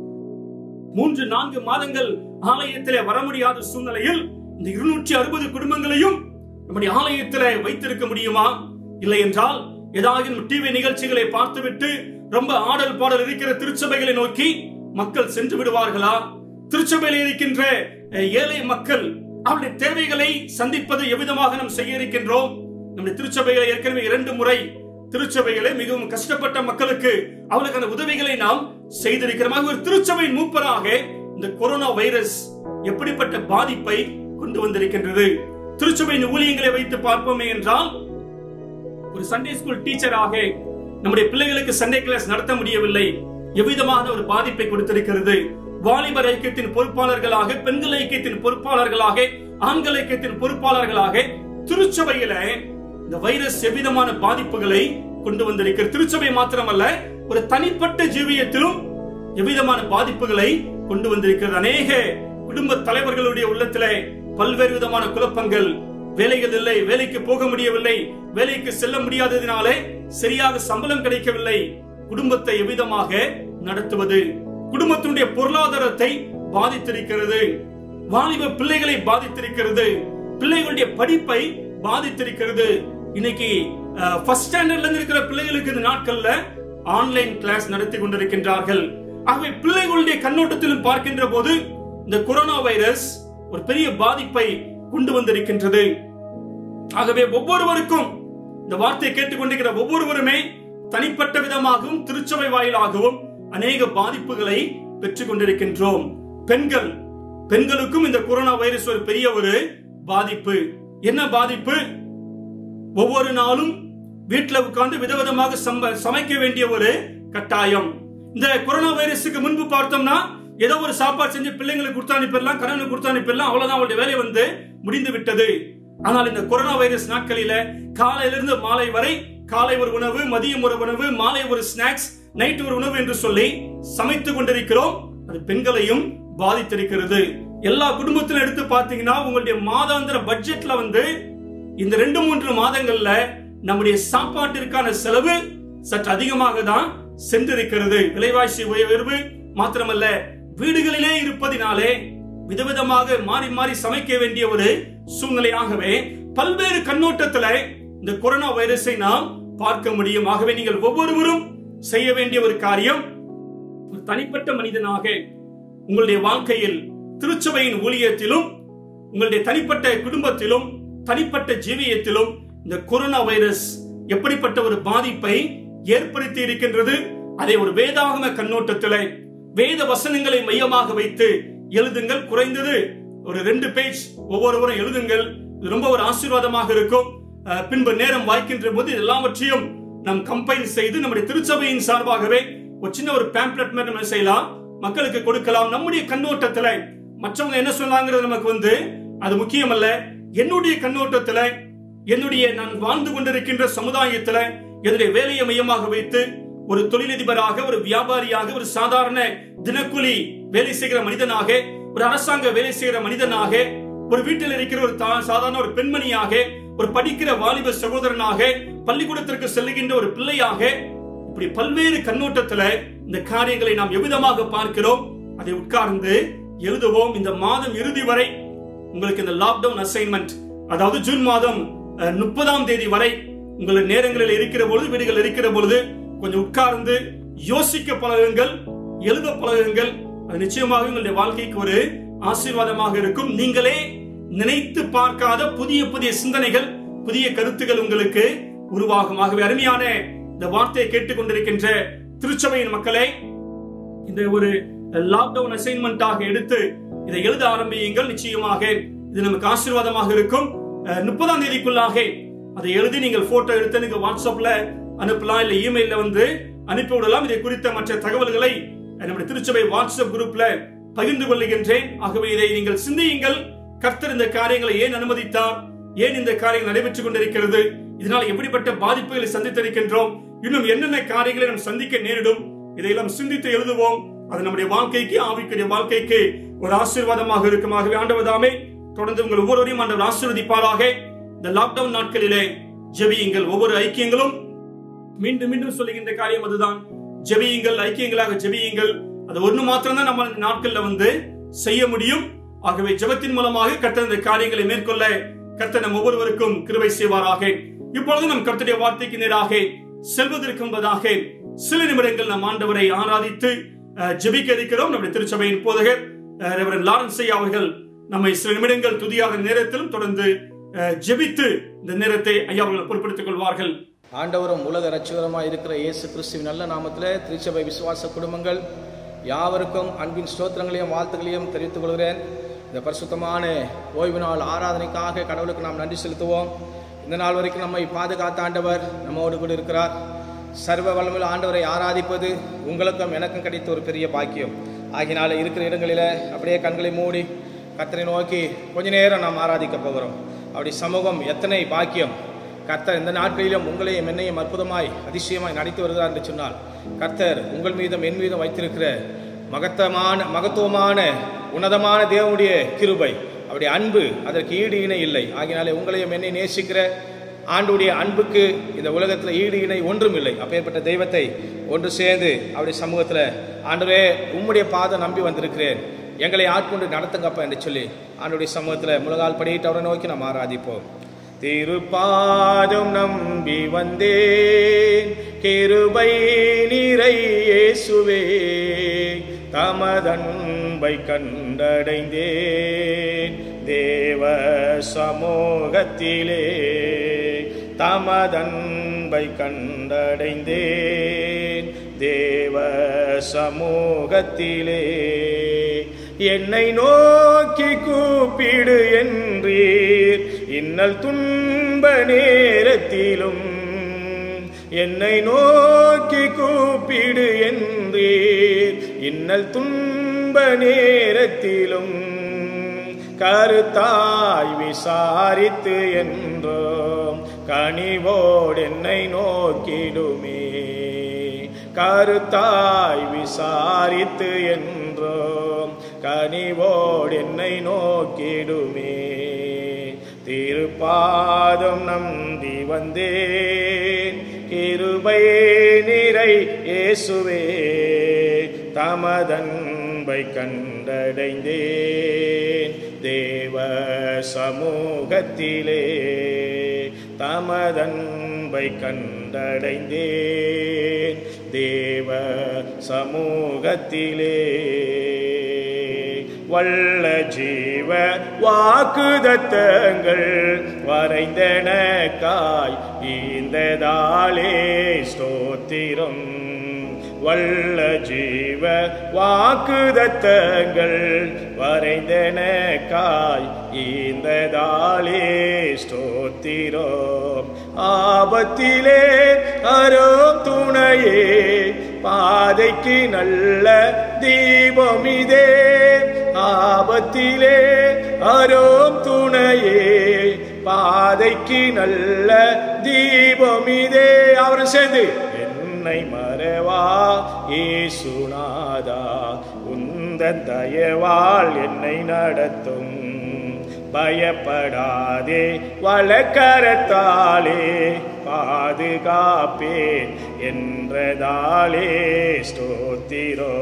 மூன்று நான்கு மாதங்கள் ஆலயத்திலே வர முடியாத சூழ்நிலையில் இந்த இருநூற்றி அறுபது குடும்பங்களையும் நம்முடைய ஆலயத்திலே வைத்திருக்க முடியுமா இல்லை என்றால் ஏதாவது டிவி நிகழ்ச்சிகளை பார்த்துவிட்டு ரொம்ப ஆடல் பாடல் இருக்கிற திருச்சபைகளை நோக்கி மக்கள் சென்று விடுவார்களா திருச்சபையில் இருக்கின்ற அஹ், ஏழை மக்கள் அவருடைய தேவைகளை சந்திப்பது எவ்விதமாக நாம் செய்ய இருக்கின்றோம் நம்முடைய திருச்சபைகளை ஏற்கனவே இரண்டு முறை திருச்சபைகளை மிகவும் கஷ்டப்பட்ட மக்களுக்கு அவர்களுக்கு அந்த உதவிகளை நாம் செய்திருக்கிறோம் ஆக ஒரு திருச்சபையின் மூப்பராக இந்த கொரோனா வைரஸ் எப்படிப்பட்ட பாதிப்பை கொண்டு வந்திருக்கின்றது திருச்சபையின் ஊழியங்களை வைத்து பார்ப்போமே என்றால் ஒரு சண்டே ஸ்கூல் டீச்சராக நம்முடைய பிள்ளைகளுக்கு சண்டே கிளாஸ் நடத்த முடியவில்லை எவ்விதமான ஒரு பாதிப்பை கொடுத்திருக்கிறது வாலிபர் ஐக்கியத்தின் பொறுப்பாளர்களாக பெண்கள் ஐக்கியத்தின் பொறுப்பாளர்களாக ஆண்கள் ஐக்கியத்தின் பொறுப்பாளர்களாக திருச்சபையில இந்த வைரஸ் எவ்விதமான பாதிப்புகளை கொண்டு வந்திருக்கிறது திருச்சபை மாத்திரமல்ல ஒரு தனிப்பட்ட ஜீவியத்திலும் எவ்விதமான பாதிப்புகளை கொண்டு வந்திருக்கிறது அநேக குடும்ப தலைவர்களுடைய உள்ளத்திலே பல்வேறு விதமான குழப்பங்கள் வேலைகள் இல்லை வேலைக்கு போக முடியவில்லை வேலைக்கு செல்ல முடியாததினாலே சரியாக சம்பளம் கிடைக்கவில்லை குடும்பத்தை எவ்விதமாக நடத்துவது குடும்பத்தினுடைய பொருளாதாரத்தை பாதித்திருக்கிறது வாலிப பிள்ளைகளை பாதித்திருக்கிறது பிள்ளைகளுடைய படிப்பை பாதித்திருக்கிறது இன்னைக்கு ஃபர்ஸ்ட் ஸ்டாண்டர்ட்ல இருந்து இருக்கிற பிள்ளைகளுக்கு இந்த நாட்கள்ல ஆன்லைன் கிளாஸ் நடத்தி கொண்டிருக்கின்றார்கள் ஆகவே பிள்ளைகளுடைய கண்ணோட்டத்திலும் பார்க்கின்ற போது இந்த கொரோனா வைரஸ் ஒரு பெரிய பாதிப்பை கொண்டு வந்திருக்கின்றது ஆகவே ஒவ்வொருவருக்கும் இந்த வார்த்தையை கேட்டுக்கொண்டிருக்கிற ஒவ்வொருவருமே தனிப்பட்ட விதமாகவும் திருச்சபை வாயிலாகவும் அநேக பாதிப்புகளை பெற்றுக் கொண்டிருக்கின்றோம் பெண்கள் பெண்களுக்கும் இந்த கொரோனா வைரஸ் ஒரு பெரிய ஒரு பாதிப்பு என்ன பாதிப்பு ஒவ்வொரு நாளும் வீட்டுல உட்கார்ந்து விதவிதமாக சம்ப- சமைக்க வேண்டிய ஒரு கட்டாயம் இந்த கொரோனா வைரஸுக்கு முன்பு பார்த்தோம்னா ஏதோ ஒரு சாப்பாடு செஞ்சு பிள்ளைங்களுக்கு கொடுத்து அனுப்பிடலாம் கணவனுக்கு கொடுத்து அனுப்பிடலாம் அவ்வளவுதான் அவளுடைய வேலை வந்து முடிந்து விட்டது ஆனால் இந்த கொரோனா வைரஸ் நாட்களில காலையிலிருந்து மாலை வரை காலை ஒரு உணவு மதியம் ஒரு உணவு மாலை ஒரு ஸ்நாக்ஸ் நைட் ஒரு உணவு என்று சொல்லி சமைத்துக் கொண்டிருக்கிறோம் அது பெண்களையும் பாதித்திருக்கிறது எல்லா குடும்பத்திலும் எடுத்து பார்த்தீங்கன்னா உங்களுடைய மாதாந்திர பட்ஜெட்ல வந்து இந்த ரெண்டு மூன்று மாதங்கள்ல நம்முடைய சாப்பாட்டிற்கான செலவு சற்று அதிகமாக தான் சென்றிருக்கிறது விலைவாசி உயர்வு மாத்திரமல்ல வீடுகளிலே இருப்பதினாலே விதவிதமாக மாறி மாறி சமைக்க வேண்டிய ஒரு சூழ்நிலையாகவே பல்வேறு கண்ணோட்டத்துல இந்த கொரோனா வைரஸை நாம் பார்க்க முடியும் ஆகவே நீங்கள் ஒவ்வொருவரும் செய்ய வேண்டிய ஒரு காரியம் ஒரு தனிப்பட்ட மனிதனாக உங்களுடைய வாழ்க்கையில் திருச்சபையின் ஊழியத்திலும் உங்களுடைய தனிப்பட்ட குடும்பத்திலும் தனிப்பட்ட ஜீவியத்திலும் இந்த கொரோனா வைரஸ் எப்படிப்பட்ட ஒரு பாதிப்பை ஏற்படுத்தி இருக்கின்றது அதை ஒரு வேதாகம கண்ணோட்டத்திலே வேத வசனங்களை மையமாக வைத்து எழுதுங்கள் குறைந்தது ஒரு ரெண்டு பேஜ் ஒவ்வொருவரும் எழுதுங்கள் இது ரொம்ப ஒரு ஆசீர்வாதமாக இருக்கும் அஹ், பின்பு நேரம் வாய்க்கின்ற போது இது எல்லாவற்றையும் நாம் கம்பைன் செய்து நம்முடைய திருச்சபையின் சார்பாகவே ஒரு சின்ன ஒரு பேம்ப்ளெட் மாதிரி நம்ம செய்யலாம் மக்களுக்கு கொடுக்கலாம் நம்முடைய கண்ணோட்டத்துல மற்றவங்க என்ன சொன்னாங்கிறது நமக்கு வந்து அது முக்கியமல்ல என்னுடைய கண்ணோட்டத்துல என்னுடைய நான் வாழ்ந்து கொண்டிருக்கின்ற சமுதாயத்துல என்னுடைய வேலையை மையமாக வைத்து ஒரு தொழிலதிபராக ஒரு வியாபாரியாக ஒரு சாதாரண தினக்கூலி வேலை செய்கிற மனிதனாக ஒரு அரசாங்க வேலை செய்கிற மனிதனாக ஒரு வீட்டில் இருக்கிற ஒரு தா- சாதாரண ஒரு பெண்மணியாக ஒரு படிக்கிற வாலிப சகோதரனாக பள்ளிக்கூடத்திற்கு செல்லுகின்ற ஒரு பிள்ளையாக இப்படி பல்வேறு கண்ணோட்டத்துல இந்த காரியங்களை நாம் எவ்விதமாக பார்க்கிறோம் அதை உட்கார்ந்து எழுதுவோம் இந்த மாதம் இறுதி வரை உங்களுக்கு இந்த லாக்டவுன் அசைன்மெண்ட் அதாவது ஜூன் மாதம் முப்பதாம் தேதி வரை உங்கள் நேரங்களில் இருக்கிற பொழுது வீடுகள் இருக்கிற பொழுது கொஞ்சம் உட்கார்ந்து யோசிக்க பழகுங்கள் எழுத பழகுங்கள் அது நிச்சயமாக உங்களுடைய வாழ்க்கைக்கு ஒரு ஆசீர்வாதமாக இருக்கும் நீங்களே நினைத்து பார்க்காத புதிய புதிய சிந்தனைகள் புதிய கருத்துகள் உங்களுக்கு உருவாகும் ஆகவே அருமையான இந்த வார்த்தையை கேட்டுக்கொண்டிருக்கின்ற திருச்சபையின் மக்களே இந்த ஒரு லாக்டவுன் அசைன்மெண்டாக எடுத்து இதை எழுத ஆரம்பியுங்கள் நிச்சயமாக இது நமக்கு ஆசீர்வாதமாக இருக்கும் அஹ், முப்பதாம் தேதிக்குள்ளாக அதை எழுதி நீங்கள் போட்டோ எடுத்து நீங்க வாட்ஸ்அப்ல அனுப்பலாம் இல்ல இமெயில்ல வந்து அனுப்பி விடலாம் இதை குறித்த மற்ற தகவல்களை அஹ், நம்முடைய திருச்சபை வாட்ஸ்அப் குரூப்ல பகிர்ந்து கொள்ளுகின்றேன் ஆகவே இதை நீங்கள் சிந்தியுங்கள் கர்த்தர் இந்த காரியங்களை ஏன் அனுமதித்தார் ஏன் இந்த காரியங்கள் நடைபெற்றுக் கொண்டிருக்கிறது இதனால் எப்படிப்பட்ட பாதிப்புகளை சந்தித்திருக்கின்றோம் இன்னும் என்னென்ன காரியங்களை நாம் சந்திக்க நேரிடும் இதையெல்லாம் சிந்தித்து எழுதுவோம் அது நம்முடைய வாழ்க்கைக்கு ஆவிக்குரிய வாழ்க்கைக்கு ஒரு ஆசீர்வாதமாக இருக்கும் ஆகவே ஆண்டவர் தாமே தொடர்ந்து உங்கள் ஒவ்வொருவரையும் ஆண்டவர் ஆசீர்வதிப்பாராக இந்த லாக்டவுன் நாட்களிலே ஜெபியுங்கள் ஒவ்வொரு ஐக்கியங்களும் மீண்டும் மீண்டும் சொல்லுகின்ற காரியம் அதுதான் ஜெபியுங்கள் ஐக்கியங்களாக ஜெபியுங்கள் அது ஒண்ணு மாத்திரம் தான் நம்ம இந்த நாட்கள்ல வந்து செய்ய முடியும் ஆகவே ஜெபத்தின் மூலமாக கர்த்தர் இந்த காரியங்களை மேற்கொள்ள கர்த்தர் நம் ஒவ்வொருவருக்கும் கிருபை செய்வாராக இப்பொழுது நம் கர்த்தருடைய வார்த்தைக்கு நேராக செல்வதற்கு முன்பதாக சில நிமிடங்கள் நம் ஆண்டவரை ஆராதித்து அஹ், ஜெபிக்க இருக்கிறோம் நம்முடைய திருச்சபையின் போதகர் அஹ், ரெவரண்ட் லாரன்ஸ் ஐயா அவர்கள் நம்மை சில நிமிடங்கள் துதியாக நேரத்திலும் தொடர்ந்து அஹ், ஜெபித்து இந்த நேரத்தை ஐயா அவர்கள் பொறுப்படுத்திக் கொள்வார்கள் ஆண்டவரும் உலக ரட்சகரமாக இருக்கிற இயேசு கிறிஸ்துவின் நல்ல நாமத்திலே திருச்சபை விசுவாச குடும்பங்கள் யாவருக்கும் அன்பின் ஸ்தோத்திரங்களையும் வாழ்த்துக்களையும் தெரிவித்துக் கொள்கிறேன் இந்த பரிசுத்தமான ஓய்வு நாள் ஆராதனைக்காக கடவுளுக்கு நாம் நன்றி செலுத்துவோம் இந்த நாள் வரைக்கும் நம்மை பாதுகாத்த ஆண்டவர் நம்மோடு கூட இருக்கிறார் சர்வ வல்லமையுள்ள ஆண்டவரை ஆராதிப்பது உங்களுக்கும் எனக்கும் கிடைத்த ஒரு பெரிய பாக்கியம் ஆகினால இருக்கிற இடங்களில் அப்படியே கண்களை மூடி கர்த்தரை நோக்கி கொஞ்ச நேரம் நாம் ஆராதிக்க போகிறோம் அப்படி சமூகம் எத்தனை பாக்கியம் கர்த்தர் இந்த நாட்களிலும் உங்களையும் என்னையும் அற்புதமாய் அதிசயமாய் நடத்தி வருகிறார் என்று சொன்னால் கர்த்தர் உங்கள் மீதும் என் மீதும் வைத்திருக்கிற மகத்தமான மகத்துவமான உன்னதமான தேவனுடைய கிருபை அவருடைய அன்பு அதற்கு ஈடு இணை இல்லை ஆகினாலே உங்களையும் என்னை நேசிக்கிற ஆண்டுடைய அன்புக்கு இந்த உலகத்தில் ஈடு இணை ஒன்றும் இல்லை அப்பேற்பட்ட தெய்வத்தை ஒன்று சேர்ந்து அவருடைய சமூகத்தில் ஆண்டவரே உம்முடைய பாதம் நம்பி வந்திருக்கிறேன் எங்களை ஆட்கொண்டு நடத்துங்கப்பா என்று சொல்லி ஆண்டுடைய சமூகத்தில் முழங்கால் படியிட்டு அவரை நோக்கி நாம் ஆராதிப்போம் திருப்பாதம் நம்பி வந்தேன் கிருபை நிறை இயேசுவே தமதன்பை கண்டடைந்தேன் தேவ சமூகத்திலே தமதன்பை கண்டடைந்தேன் தேவ சமூகத்திலே என்னை நோக்கி கூப்பிடு என்றீர் இன்னல் துன்ப நேரத்திலும் என்னை நோக்கி கூப்பிடு என்றீர் இன்னல் துன்ப நேரத்திலும் கருத்தாய் விசாரித்து என்றோம் கனிவோடு என்னை நோக்கிடுமே கருத்தாய் விசாரித்து என்றோம் கனிவோடு என்னை நோக்கிடுமே திருப்பாதம் நம்பி வந்தேன் கிருபை நிறை இயேசுவே தமதன்பை கண்டடைந்தேன் தேவ சமூகத்திலே தமதன்பை கண்டடைந்தேன் தேவ சமூகத்திலே வல்ல ஜீவ வாக்குதத்தங்கள் வரைந்தனக்காய் ஈந்ததாலே ஸ்தோத்திரம் வல்ல ஜீவ வாக்குதத்தங்கள் வரைந்தனக்காய் ஈந்ததாலே ஸ்தோத்திரம் ஆபத்திலே அரோ துணையே பாதைக்கு நல்ல தீபம் இதே ஆபத்திலே அரோம் துணையே பாதைக்கு நல்ல தீபம் இதே அவர் சேர்ந்து என்னை மறவா ஏசுநாதா உந்த தயவால் என்னை நடத்தும் பயப்படாதே வழக்கரத்தாலே பாதுகாப்பேன் என்றதாலே ஸ்தோத்திரோ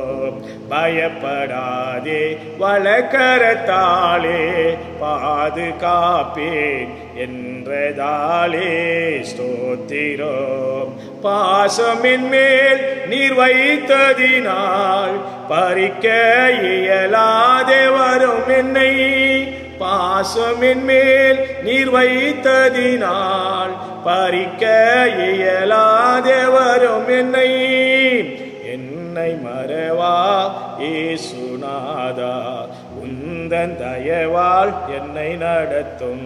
பயப்படாதே வளக்கரத்தாலே பாதுகாப்பேன் என்றதாலே ஸ்தோத்திரோ பாசமின் மேல் நீர் வைத்ததினால் பறிக்க இயலாதே வரும் என்னை பாசமின் மேல் நீர் வைத்ததினால் பறிக்க இயலாதே வரும் என்னை என்னை மறவா ஏசுநாதா உந்தன் தயவால் என்னை நடத்தும்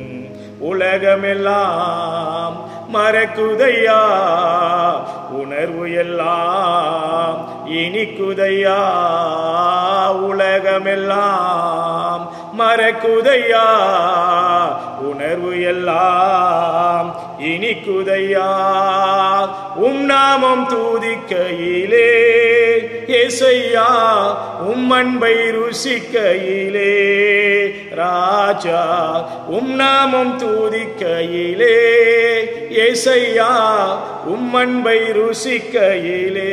உலகமெல்லாம் மறக்குதையா உணர்வு எல்லாம் இனிக்குதையா உலகமெல்லாம் மறக்குதையா உணர்வு எல்லாம் இனிக்குதையா உம் நாமம் தூதிக்கையிலே ஏசையா உம் அன்பை ருசிக்கையிலே ராஜா உம் நாமம் தூதிக்கையிலே ஏசையா உம் அன்பை ருசிக்கையிலே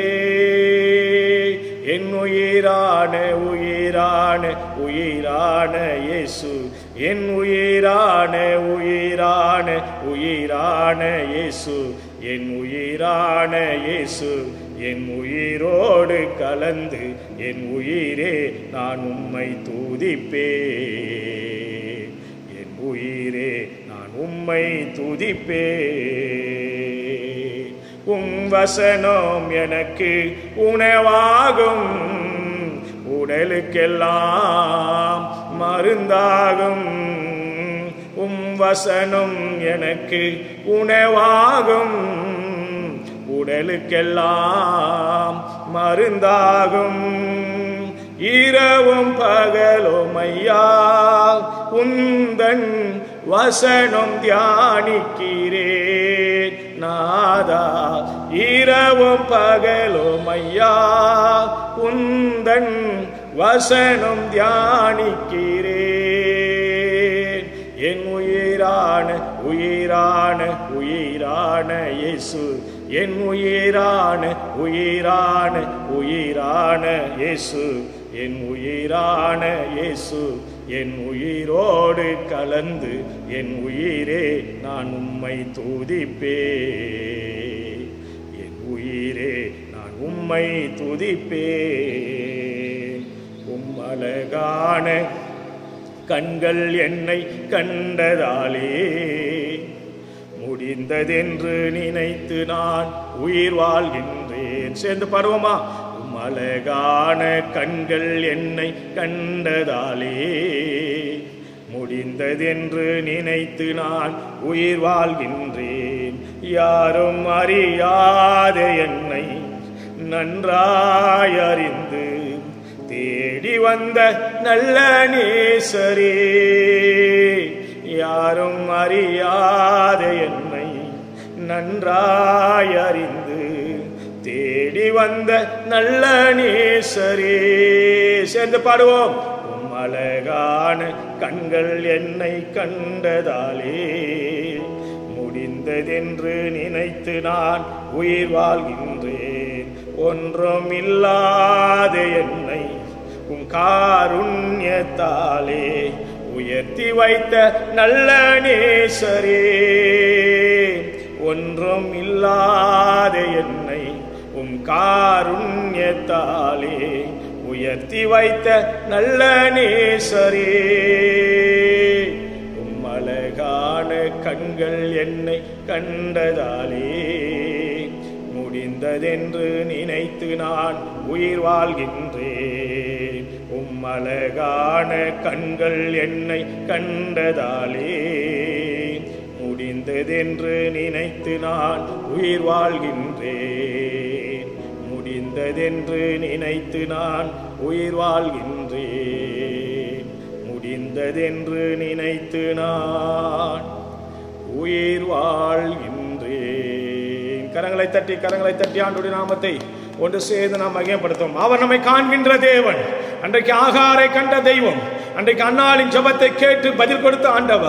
என் உயிரான உயிரான உயிரான இயேசு என் உயிரான உயிரான உயிரான இயேசு என் உயிரான இயேசு என் உயிரோடு கலந்து என் உயிரே நான் உம்மை தூதிப்பே என் உயிரே நான் உம்மை துதிப்பே உம் வசனம் எனக்கு உணவாகும் உடலுக்கெல்லாம் மருந்தாகும் உம் வசனம் எனக்கு உணவாகும் உடலுக்கெல்லாம் மருந்தாகும் இரவும் பகலும் ஐயா உந்தன் வசனம் தியானிக்கிறேன் நாதா இரவும் பகலும் ஐயா உந்தன் வசனம் தியானிக்கிறேன் என் உயிரான உயிரான உயிரான இயேசு என் உயிரான உயிரான உயிரான இயேசு என் உயிரான இயேசு என் உயிரோடு கலந்து என் உயிரே நான் உம்மை துதிப்பே என் உயிரே நான் உம்மை துதிப்பே உம்மழகான கண்கள் என்னை கண்டதாலே முடிந்ததென்று நினைத்து நான் உயிர் வாழ்கின்றேன் சேர்ந்து பருவமா உம் அழகான கண்கள் என்னை கண்டதாலே முடிந்ததென்று நினைத்து நான் உயிர் வாழ்கின்றேன் யாரும் அறியாத என்னை நன்றாய் அறிந்து தேடி வந்த நல்ல நேசரே யாரும் அறியாத என்னை நன்றாய் அறிந்து தேடி வந்த நல்ல நேசரே சேர்ந்து பாடுவோம் உம் அழகான கண்கள் என்னை கண்டதாலே முடிந்ததென்று நினைத்து நான் உயிர் வாழ்கின்றேன் ஒன்றும் இல்லாத என்னை உம் காருண்யத்தாலே உயர்த்தி வைத்த நல்ல நேசரே ஒன்றும் இல்லாத என்னை உம் காருண்யத்தாலே உயர்த்தி வைத்த நல்ல நேசரே உம் அழகான கண்கள் என்னை கண்டதாலே முடிந்ததென்று நினைத்து நான் உயிர் வாழ்கின்றேன் உம் அழகான கண்கள் என்னை கண்டதாலே முடிந்ததென்று நினைத்து நான் உயிர் வாழ்கின்றேன் முடிந்ததென்று நினைத்து நான் உயிர் வாழ்கின்றேன் முடிந்ததென்று நினைத்து நான் உயிர் வாழ்கின்றேன் கரங்களை தட்டி கரங்களை தட்டி ஆண்டுடைய நாமத்தை ஒன்று சேர்ந்து நாம் மகிமைப்படுத்தும் அவர் நம்மை காண்கின்ற தேவன் அன்றைக்கு ஆகாரை கண்ட தெய்வம் அன்றைக்கு அன்னாளின் ஜெபத்தை கேட்டு பதில் கொடுத்த ஆண்டவர்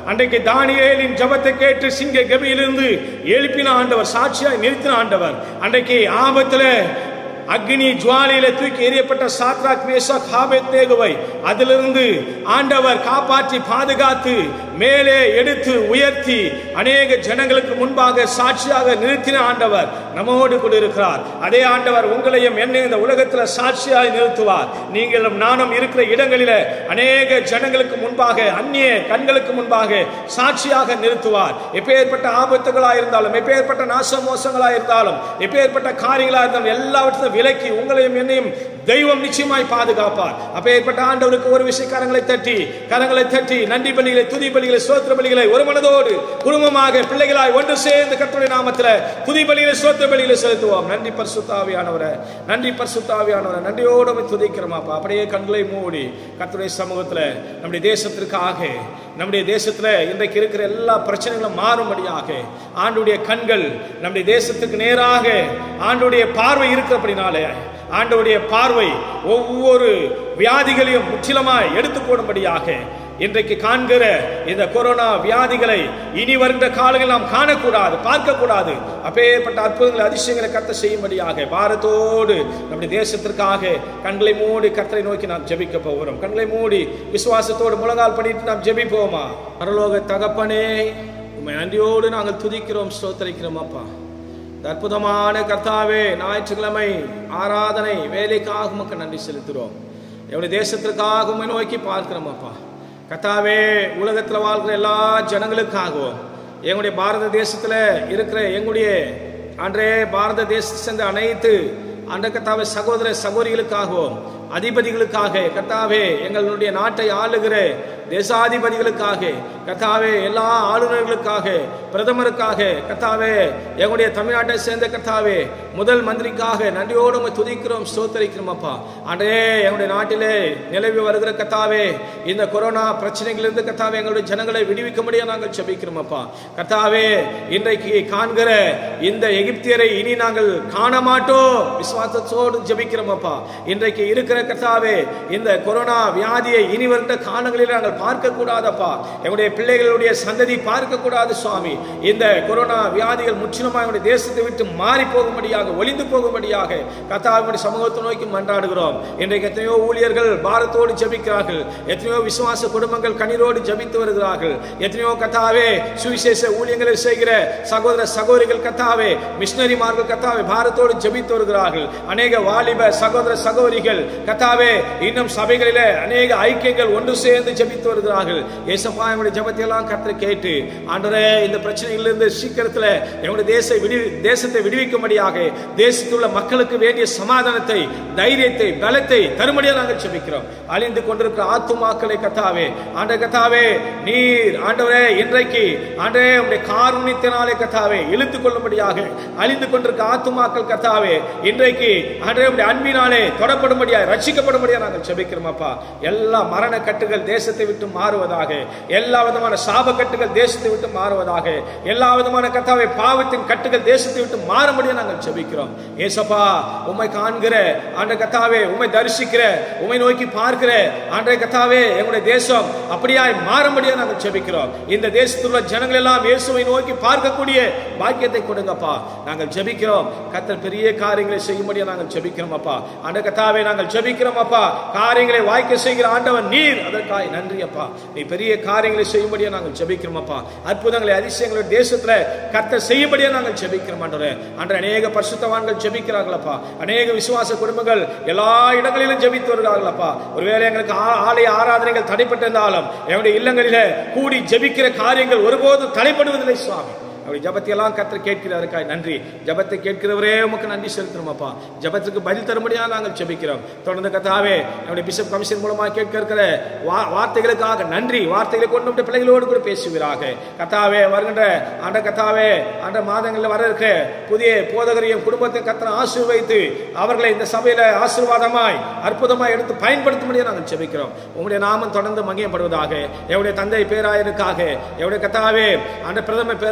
அன்றைக்கு தானியேலின் ஜபத்தை கேட்டு சிங்க கபியிலிருந்து எழுப்பின ஆண்டவர் சாட்சியாய் நிறுத்தின ஆண்டவர் அன்றைக்கு ஆபத்துல அக்னி ஜுவாலையில தூக்கி எறியப்பட்ட சாத்ராக் மேஷாக் ஹாபேத் நேகுவை அதிலிருந்து ஆண்டவர் காப்பாற்றி பாதுகாத்து மேலே எடுத்து உயர்த்தி அநேக ஜனங்களுக்கு முன்பாக சாட்சியாக நிறுத்தின ஆண்டவர் நம்மோடு கூட இருக்கிறார் அதே ஆண்டவர் உங்களையும் என்னை இந்த உலகத்தில் சாட்சியாய் நிறுத்துவார் நீங்களும் நானும் இருக்கிற இடங்களில அநேக ஜனங்களுக்கு முன்பாக அந்நிய கண்களுக்கு முன்பாக சாட்சியாக நிறுத்துவார் எப்பேற்பட்ட ஆபத்துகளா இருந்தாலும் எப்பேற்பட்ட நாச மோசங்களா இருந்தாலும் எப்பேற்பட்ட காரியங்களா இருந்தாலும் எல்லாவற்றையும் விலக்கி உங்களையும் என்னையும் தெய்வம் நிச்சயமாய் பாதுகாப்பார் அப்பேற்பட்ட ஆண்டவருக்கு ஒரு விஷய கரங்களை தட்டி கரங்களை தட்டி நன்றி பலிகளை துதி பலிகளை சோத்திர பலிகளை ஒரு மனதோடு குடும்பமாக பிள்ளைகளாய் ஒன்று சேர்ந்து கர்த்தருடைய நாமத்துல துதி பலிகளை சோத்திர பலிகளை செலுத்துவோம் நன்றி பரிசுத்தாவியானவரை நன்றி பரிசுத்தாவியானவரை நன்றியோடு உம்மை துதிக்கிறோமாப்பா அப்படியே கண்களை மூடி கர்த்தருடைய சமூகத்துல நம்முடைய தேசத்திற்காக நம்முடைய தேசத்துல இன்றைக்கு இருக்கிற எல்லா பிரச்சனைகளும் மாறும்படியாக ஆண்டுடைய கண்கள் நம்முடைய தேசத்துக்கு நேராக ஆண்டுடைய பார்வை இருக்கிறபடினாலே ஆண்டவருடைய பார்வை ஒவ்வொரு வியாதிகளையும் முற்றிலுமாய் எடுத்து போடும்படியாக இன்றைக்கு காண்கிற இந்த கொரோனா வியாதிகளை இனி வருகின்ற காலங்களில் நாம் காணக்கூடாது பார்க்கக்கூடாது அப்பேற்பட்ட அற்புதங்களை அதிசயங்களை கத்த செய்யும்படியாக பாரத்தோடு நம்முடைய தேசத்திற்காக கண்களை மூடி கத்தரை நோக்கி நாம் ஜெபிக்க போகிறோம் கண்களை மூடி விசுவாசத்தோடு முழங்கால் பண்ணிட்டு நாம் ஜெபிப்போமா பரலோக தகப்பனே உண்மை நன்றியோடு நாங்கள் துதிக்கிறோம் ஸ்தோத்தரிக்கிறோம் அப்பா இந்த அற்புதமான கர்த்தாவே ஞாயிற்றுக்கிழமை ஆராதனை வேலைக்காக உமக்கு நன்றி செலுத்துகிறோம் எங்களுடைய தேசத்திற்காக உம்மை நோக்கி பார்க்கிறோம் அப்பா கர்த்தாவே உலகத்தில் வாழ்கிற எல்லா ஜனங்களுக்காகவும் எங்களுடைய பாரத தேசத்தில் இருக்கிற எங்களுடைய அன்றே பாரத தேசத்தை சேர்ந்த அனைத்து அன்ற கத்தாவே சகோதர சகோதரிகளுக்காகவும் அதிபதிகளுக்காக கர்த்தாவே எங்களுடைய நாட்டை ஆளுகிற தேசாதிபதிகளுக்காக கர்த்தாவே எல்லா ஆளுநர்களுக்காக பிரதமருக்காக கர்த்தாவே எங்களுடைய தமிழ்நாட்டை சேர்ந்த கர்த்தாவே முதல் மந்திரிக்காக நன்றியோடு உம்மை துதிக்கிறோம் ஸ்தோத்தரிக்கிறோம் அப்பா அன்றே எங்களுடைய நாட்டிலே நிலவி வருகிற கர்த்தாவே இந்த கொரோனா பிரச்சனைகளிலிருந்து கர்த்தாவே எங்களுடைய ஜனங்களை விடுவிக்க முடிய நாங்கள் செபிக்கிறோம் அப்பா கர்த்தாவே இன்றைக்கு காண்கிற இந்த எகிப்தியரை இனி நாங்கள் காண மாட்டோம் விசுவாசத்தோடு ஜெபிக்கிறோம் அப்பா இன்றைக்கு இருக்கிற கர்த்தாவே இந்த கொரோனா வியாதியை இனி வருகிற காலங்களில் நாங்கள் பார்க்க கூடாதப்பா எங்களுடைய பிள்ளைகளுடைய சந்ததி பார்க்க கூடாது சுவாமி இந்த கொரோனா வியாதிகள் முற்றிலுமாக எங்களுடைய தேசத்தை விட்டு மாறி போகும்படியாக ஒளிந்து போகும்படியாக கர்த்தாவினுடைய சமூகத்தை நோக்கி மன்றாடுகிறோம் இன்றைக்கு எத்தனையோ ஊழியர்கள் பாரத்தோடு ஜெபிக்கிறார்கள் எத்தனையோ விசுவாச குடும்பங்கள் கண்ணீரோடு ஜெபித்து வருகிறார்கள் எத்தனையோ கத்தாவே சுவிசேஷ ஊழியங்களை செய்கிற சகோதர சகோதரிகள் கத்தாவே மிஷினரிமார்கள் கத்தாவே பாரத்தோடு ஜெபித்து வருகிறார்கள் அநேக வாலிப சகோதர சகோதரிகள் கத்தாவே இன்னும் சபைகளிலே அநேக ஐக்கியங்கள் ஒன்று சேர்ந்து ஜெபித்து வருகிறார்கள் ஏசப்பா எங்களுடைய ஜெபத்தை எல்லாம் கர்த்தர் கேட்டு ஆண்டரே இந்த பிரச்சனையிலிருந்து சீக்கிரத்தில் எங்களுடைய தேச விடு தேசத்தை விடுவிக்கும்படியாக தேசத்தில் உள்ள மக்களுக்கு வேண்டிய சமாதானத்தை தைரியத்தை பலத்தை தரும்படியாக நாங்கள் ஜெபிக்கிறோம் அழிந்து கொண்டிருக்கிற ஆத்துமாக்களை கத்தாவே ஆண்ட கத்தாவே நீர் ஆண்டவரே இன்றைக்கு ஆண்டரே உடைய காருண்யத்தினாலே கத்தாவே இழுத்துக் கொள்ளும்படியாக அழிந்து கொண்டிருக்க ஆத்துமாக்கள் கத்தாவே இன்றைக்கு ஆண்டரே உடைய அன்பினாலே தொடப்படும்படியாக ரட்சிக்கப்படும்படியாக நாங்கள் ஜெபிக்கிறோம் அப்பா எல்லா மரண கட்டுகள் தேசத்தை விட்டு மாறுவதாக எல்லா விதமான சாப கட்டுகள் தேசத்தை விட்டு மாறுவதாக எல்லா விதமான கத்தாவே பாவத்தின் கட்டுகள் தேசத்தை விட்டு மாறும்படியாக நாங்கள் ஜெபிக்கிறோம் ஏசப்பா உம்மை காண்கிற ஆண்ட கத்தாவே உம்மை தரிசிக்கிற உம்மை நோக்கி பார்க்கிற ஆண்ட கத்தாவே எங்களுடைய தேசம் அப்படியாய் மாறும்படியாக நாங்கள் ஜெபிக்கிறோம் இந்த தேசத்தில் உள்ள ஜனங்கள் எல்லாம் இயேசுவை நோக்கி பார்க்கக்கூடிய பாக்கியத்தை கொடுங்கப்பா நாங்கள் ஜெபிக்கிறோம் கத்தர் பெரிய காரியங்களை செய்யும்படியாக நாங்கள் ஜெபிக்கிறோம் அப்பா ஆண்ட கத்தாவே நாங்கள் ஜெபிக்கிறோம் அப்பா காரியங்களை வாய்க்க செய்கிற ஆண்டவன் நீர் அதற்காய் நன்றி அப்பா நீ பெரிய காரியங்களை செய்யும்படியா நாங்கள் ஜெபிக்கிறோம் அப்பா அற்புதங்களை அதிசயங்களை தேசத்துல கர்த்தர் செய்யும்படியா நாங்கள் ஜெபிக்கிறோம் ஆண்டவரே அன்று அநேக பரிசுத்தவான்கள் ஜெபிக்கிறார்களப்பா அநேக விசுவாச குடும்பங்கள் எல்லா இடங்களிலும் ஜெபித்து வருகிறார்களப்பா ஒருவேளை எங்களுக்கு ஆ- ஆலய ஆராதனைகள் தடைப்பட்டிருந்தாலும் எங்களுடைய இல்லங்களில கூடி ஜெபிக்கிற காரியங்கள் ஒருபோதும் தடைப்படுவதில்லை சுவாமி அப்படி ஜபத்தை எல்லாம் கத்தர் கேட்கிறாருக்காய் நன்றி ஜபத்தை கேட்கிறவரே உமக்கு நன்றி செலுத்துறோம் அப்பா ஜபத்துக்கு பதில் தரும்படியா நாங்கள் ஜெபிக்கிறோம் தொடர்ந்து கத்தாவே நம்முடைய பிஷப் கமிஷன் மூலமாக கேட்க இருக்கிற வா- வார்த்தைகளுக்காக நன்றி வார்த்தைகளை கொண்டு நம்முடைய பிள்ளைகளோடு கூட பேசுவீராக கத்தாவே வருகின்ற ஆண்ட கத்தாவே ஆண்ட மாதங்களில் வர இருக்க புதிய போதகரையும் குடும்பத்தை கத்தனை ஆசீர்வைத்து அவர்களை இந்த சபையில ஆசீர்வாதமாய் அற்புதமாய் எடுத்து பயன்படுத்தும்படியா நாங்கள் ஜெபிக்கிறோம் உங்களுடைய நாமம் தொடர்ந்து மகிமைப்படுவதாக எங்களுடைய தந்தை பேராயருக்காக எங்களுடைய கத்தாவே ஆண்ட பிரதம பேராயருக்காக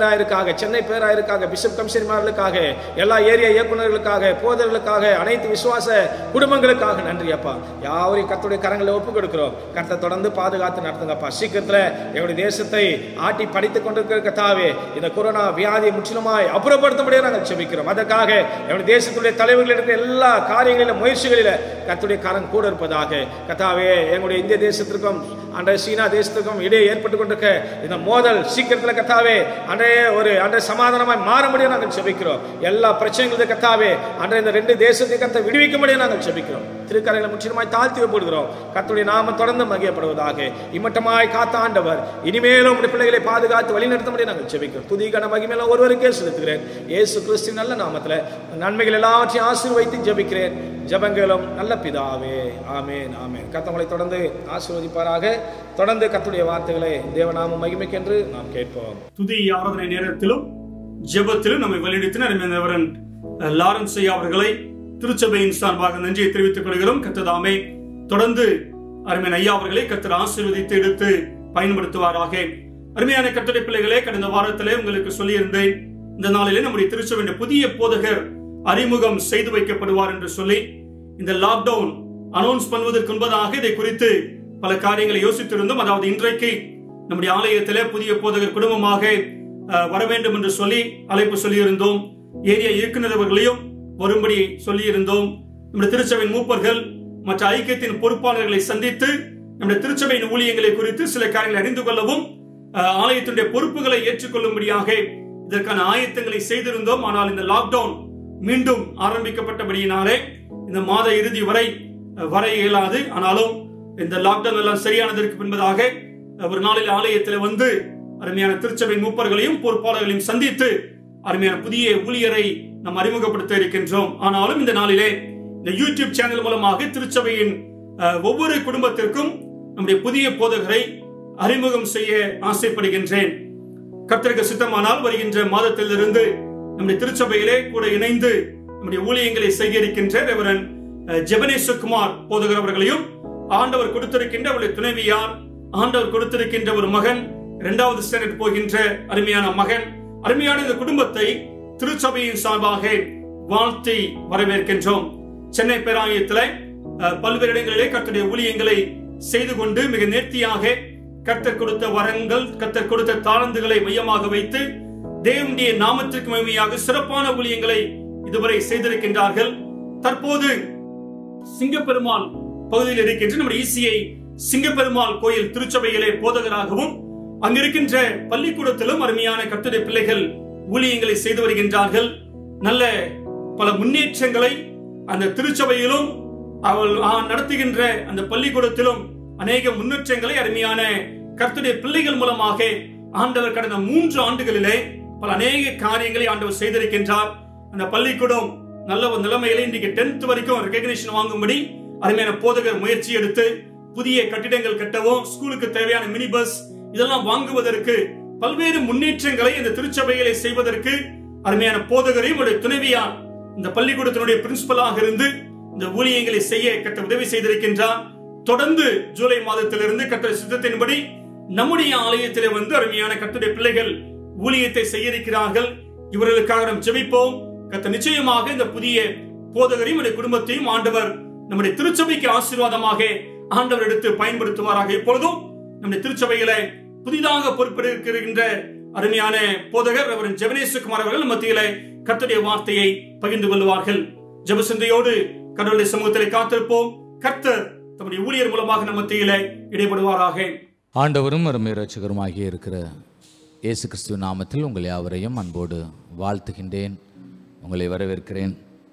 பேராயருக்காக சென்னை பேராயருக்காக பிஷப் கமிஷனர்மார்களுக்காக எல்லா ஏரியா இயக்குநர்களுக்காக போதர்களுக்காக அனைத்து விசுவாச குடும்பங்களுக்காக நன்றி அப்பா யாவரையும் கர்த்தருடைய கரங்களை ஒப்பு கொடுக்கிறோம் கர்த்தர் தொடர்ந்து பாதுகாத்து நடத்துங்கப்பா சீக்கிரத்துல எங்களுடைய தேசத்தை ஆட்டி படித்துக் கொண்டிருக்கிற கத்தாவே இந்த கொரோனா வியாதியை முற்றிலுமாய் அப்புறப்படுத்த முடியாது நாங்கள் செபிக்கிறோம் அதற்காக எங்களுடைய தேசத்துடைய தலைவர்கள் இருக்கிற எல்லா காரியங்களிலும் முயற்சிகளில கர்த்தருடைய கரம் கூட இருப்பதாக கத்தாவே எங்களுடைய இந்திய தேசத்திற்கும் அன்றைய சீனா தேசத்துக்கும் இடையே ஏற்பட்டு கொண்டிருக்க இந்த மோதல் சீக்கிரத்தில் கத்தாவே அன்றைய ஒரு அன்றைய சமாதானமாய் மாற முடியும் நாங்கள் செபிக்கிறோம் எல்லா பிரச்சனைகளுக்கு கத்தாவே அன்றைய இந்த ரெண்டு தேசத்தை கத்த விடுவிக்க முடியும் நாங்கள் செபிக்கிறோம் திருக்கரைகளை முற்றிலுமாய் தாழ்த்தி போடுகிறோம் கர்த்தருடைய நாமம் தொடர்ந்து மகிழப்படுவதாக இம்மட்டமாய் காத்த ஆண்டவர் இனிமேலும் உம்முடைய பிள்ளைகளை பாதுகாத்து வழிநடத்த முடியும் நாங்கள் செபிக்கிறோம் துதி கன மகிமையில ஒருவருக்கே செலுத்துகிறேன் இயேசு கிறிஸ்து நல்ல நாமத்துல நன்மைகள் எல்லாவற்றையும் ஆசீர்வைத்து ஜெபிக்கிறேன் ஜெபங்களும் நல்ல பிதாவே ஆமென் ஆமென் கர்த்தவங்களை தொடர்ந்து ஆசீர்வதிப்பாராக தொடர்ந்து கர்த்தருடைய வார்த்தைகளை தேவநாம மகிமைக்கென்று நாம் கேட்போம் துதி ஆராதனை நேரத்திலும் ஜெபத்திலும் நம்மை வழிநடத்தின அருமையானவரன் அஹ், லாரன்ஸ் ஐயா அவர்களை திருச்சபையின் சார்பாக நன்றியை தெரிவித்துக் கொள்கிறோம் கத்ததாமே தொடர்ந்து அருமையான ஐயா அவர்களை கத்தர் ஆசீர்வதித்து எடுத்து பயன்படுத்துவாராக அருமையான கத்தடை பிள்ளைகளே கடந்த வாரத்திலே உங்களுக்கு சொல்லியிருந்தேன் இந்த நாளிலே நம்முடைய திருச்சபையின் புதிய போதகர் அறிமுகம் செய்து வைக்கப்படுவார் என்று சொல்லி இந்த லாக்டவுன் அனௌன்ஸ் பண்ணுவதற்கு முன்பதாக இதை குறித்து பல காரியங்களை யோசித்திருந்தோம் அதாவது இன்றைக்கு நம்முடைய ஆலயத்திலே புதிய போதகர் குடும்பமாக அஹ், வர வேண்டும் என்று சொல்லி அழைப்பு சொல்லியிருந்தோம் ஏரியா இயக்குனர் அவர்களையும் வரும்படி சொல்லியிருந்தோம் நம்முடைய திருச்சபையின் மூப்பர்கள் மற்ற ஐக்கியத்தின் பொறுப்பாளர்களை சந்தித்து நம்முடைய திருச்சபையின் ஊழியங்களை குறித்து சில காரியங்களை அறிந்து கொள்ளவும் அஹ், ஆலயத்தினுடைய பொறுப்புகளை ஏற்றுக்கொள்ளும்படியாக இதற்கான ஆயத்தங்களை செய்திருந்தோம் ஆனால் இந்த லாக்டவுன் மீண்டும் ஆரம்பிக்கப்பட்டபடியினாலே இந்த மாத இறுதி வரை அஹ், வர இயலாது ஆனாலும் இந்த லாக்டவுன் எல்லாம் சரியானதற்கு பின்பதாக அஹ், ஒரு நாளில் ஆலயத்தில் வந்து அருமையான திருச்சபை மூப்பர்களையும் பொறுப்பாளர்களையும் சந்தித்து அருமையான புதிய ஊழியரை நாம் அறிமுகப்படுத்த இருக்கின்றோம் ஆனாலும் இந்த நாளிலே இந்த யூடியூப் சேனல் மூலமாக திருச்சபையின் அஹ், ஒவ்வொரு குடும்பத்திற்கும் நம்முடைய புதிய போதகரை அறிமுகம் செய்ய ஆசைப்படுகின்றேன் கர்த்தருக்கு சித்தமானால் வருகின்ற மாதத்திலிருந்து நம்முடைய திருச்சபையிலே கூட இணைந்து நம்முடைய ஊழியங்களை செய்ய இருக்கின்ற ரெவரன் ஜெபனேஸ்வர்குமார் போதகர் அவர்களையும் ஆண்டவர் கொடுத்திருக்கின்ற அவருடைய துணைவியார் ஆண்டவர் கொடுத்திருக்கின்ற ஒரு மகன் இரண்டாவது ஸ்டாண்டர்ட் போகின்ற அருமையான மகன் அருமையான இந்த குடும்பத்தை திருச்சபையின் சார்பாக வாழ்த்தி வரவேற்கின்றோம் சென்னை பேராயத்தில் அஹ், பல்வேறு இடங்களிலே கர்த்தருடைய ஊழியங்களை செய்து கொண்டு மிக நேர்த்தியாக கர்த்தர் கொடுத்த வரங்கள் கர்த்தர் கொடுத்த தாளந்துகளை மையமாக வைத்து தேவனுடைய நாமத்திற்கு மகிமையாக சிறப்பான ஊழியங்களை இதுவரை செய்திருக்கின்றார்கள் தற்போது சிங்கப்பெருமாள் பகுதியில் இருக்கின்ற நம்முடைய ஈசியை சிங்கப்பெருமாள் கோயில் திருச்சபையிலே போதகராகவும் அங்கிருக்கின்ற பள்ளிக்கூடத்திலும் அருமையான கர்த்தருடைய பிள்ளைகள் ஊழியங்களை செய்து வருகின்றார்கள் நல்ல பல முன்னேற்றங்களை அந்த திருச்சபையிலும் அவள் ஆ, நடத்துகின்ற அந்த பள்ளிக்கூடத்திலும் அநேக முன்னேற்றங்களை அருமையான கர்த்தருடைய பிள்ளைகள் மூலமாக ஆண்டவர் கடந்த மூன்று ஆண்டுகளிலே பல அநேக காரியங்களை ஆண்டவர் செய்திருக்கின்றார் அந்த பள்ளிக்கூடம் நல்ல ஒரு நிலைமையில இன்றைக்கு டென்த் வரைக்கும் ரெகக்னிஷன் வாங்கும்படி அருமையான போதகர் முயற்சி எடுத்து புதிய கட்டிடங்கள் கட்டவும் ஸ்கூலுக்கு தேவையான மினி பஸ் இதெல்லாம் வாங்குவதற்கு பல்வேறு முன்னேற்றங்களை இந்த திருச்சபைகளை செய்வதற்கு அருமையான போதகரையும் ஒரு துணைவியார் இந்த பள்ளிக்கூடத்தினுடைய பிரின்சிபலாக இருந்து இந்த ஊழியங்களை செய்ய கட்ட உதவி செய்திருக்கின்றார் தொடர்ந்து ஜூலை மாதத்திலிருந்து கட்ட சித்தத்தின்படி நம்முடைய ஆலயத்திலே வந்து அருமையான கத்துடைய பிள்ளைகள் ஊழியத்தை செய்ய இருக்கிறார்கள் இவர்களுக்காக நாம் ஜெபிப்போம் கத்த நிச்சயமாக இந்த புதிய போதகரையும் இந்த குடும்பத்தையும் ஆண்டவர் நம்முடைய திருச்சபைக்கு ஆசீர்வாதமாக ஆண்டவர் எடுத்து பயன்படுத்துவாராக இப்பொழுதும் நம்முடைய திருச்சபையில புதிதாக பொறுப்பெடுக்கின்ற அருமையான போதகர் அவர் ஜெவனேஸ்வரகுமார் அவர்கள் மத்தியில கர்த்தருடைய வார்த்தையை பகிர்ந்து கொள்வார்கள் ஜெபசிந்தையோடு கடவுளுடைய சமூகத்திலே காத்திருப்போம் கர்த்தர் தம்முடைய ஊழியர் மூலமாக நம்ம மத்தியில இடைபடுவாராக ஆண்டவரும் அருமை இரட்சகருமாகிய இருக்கிற இயேசு கிறிஸ்துவ நாமத்தில் உங்கள் யாவரையும் அன்போடு வாழ்த்துகின்றேன் உங்களை வரவேற்கிறேன்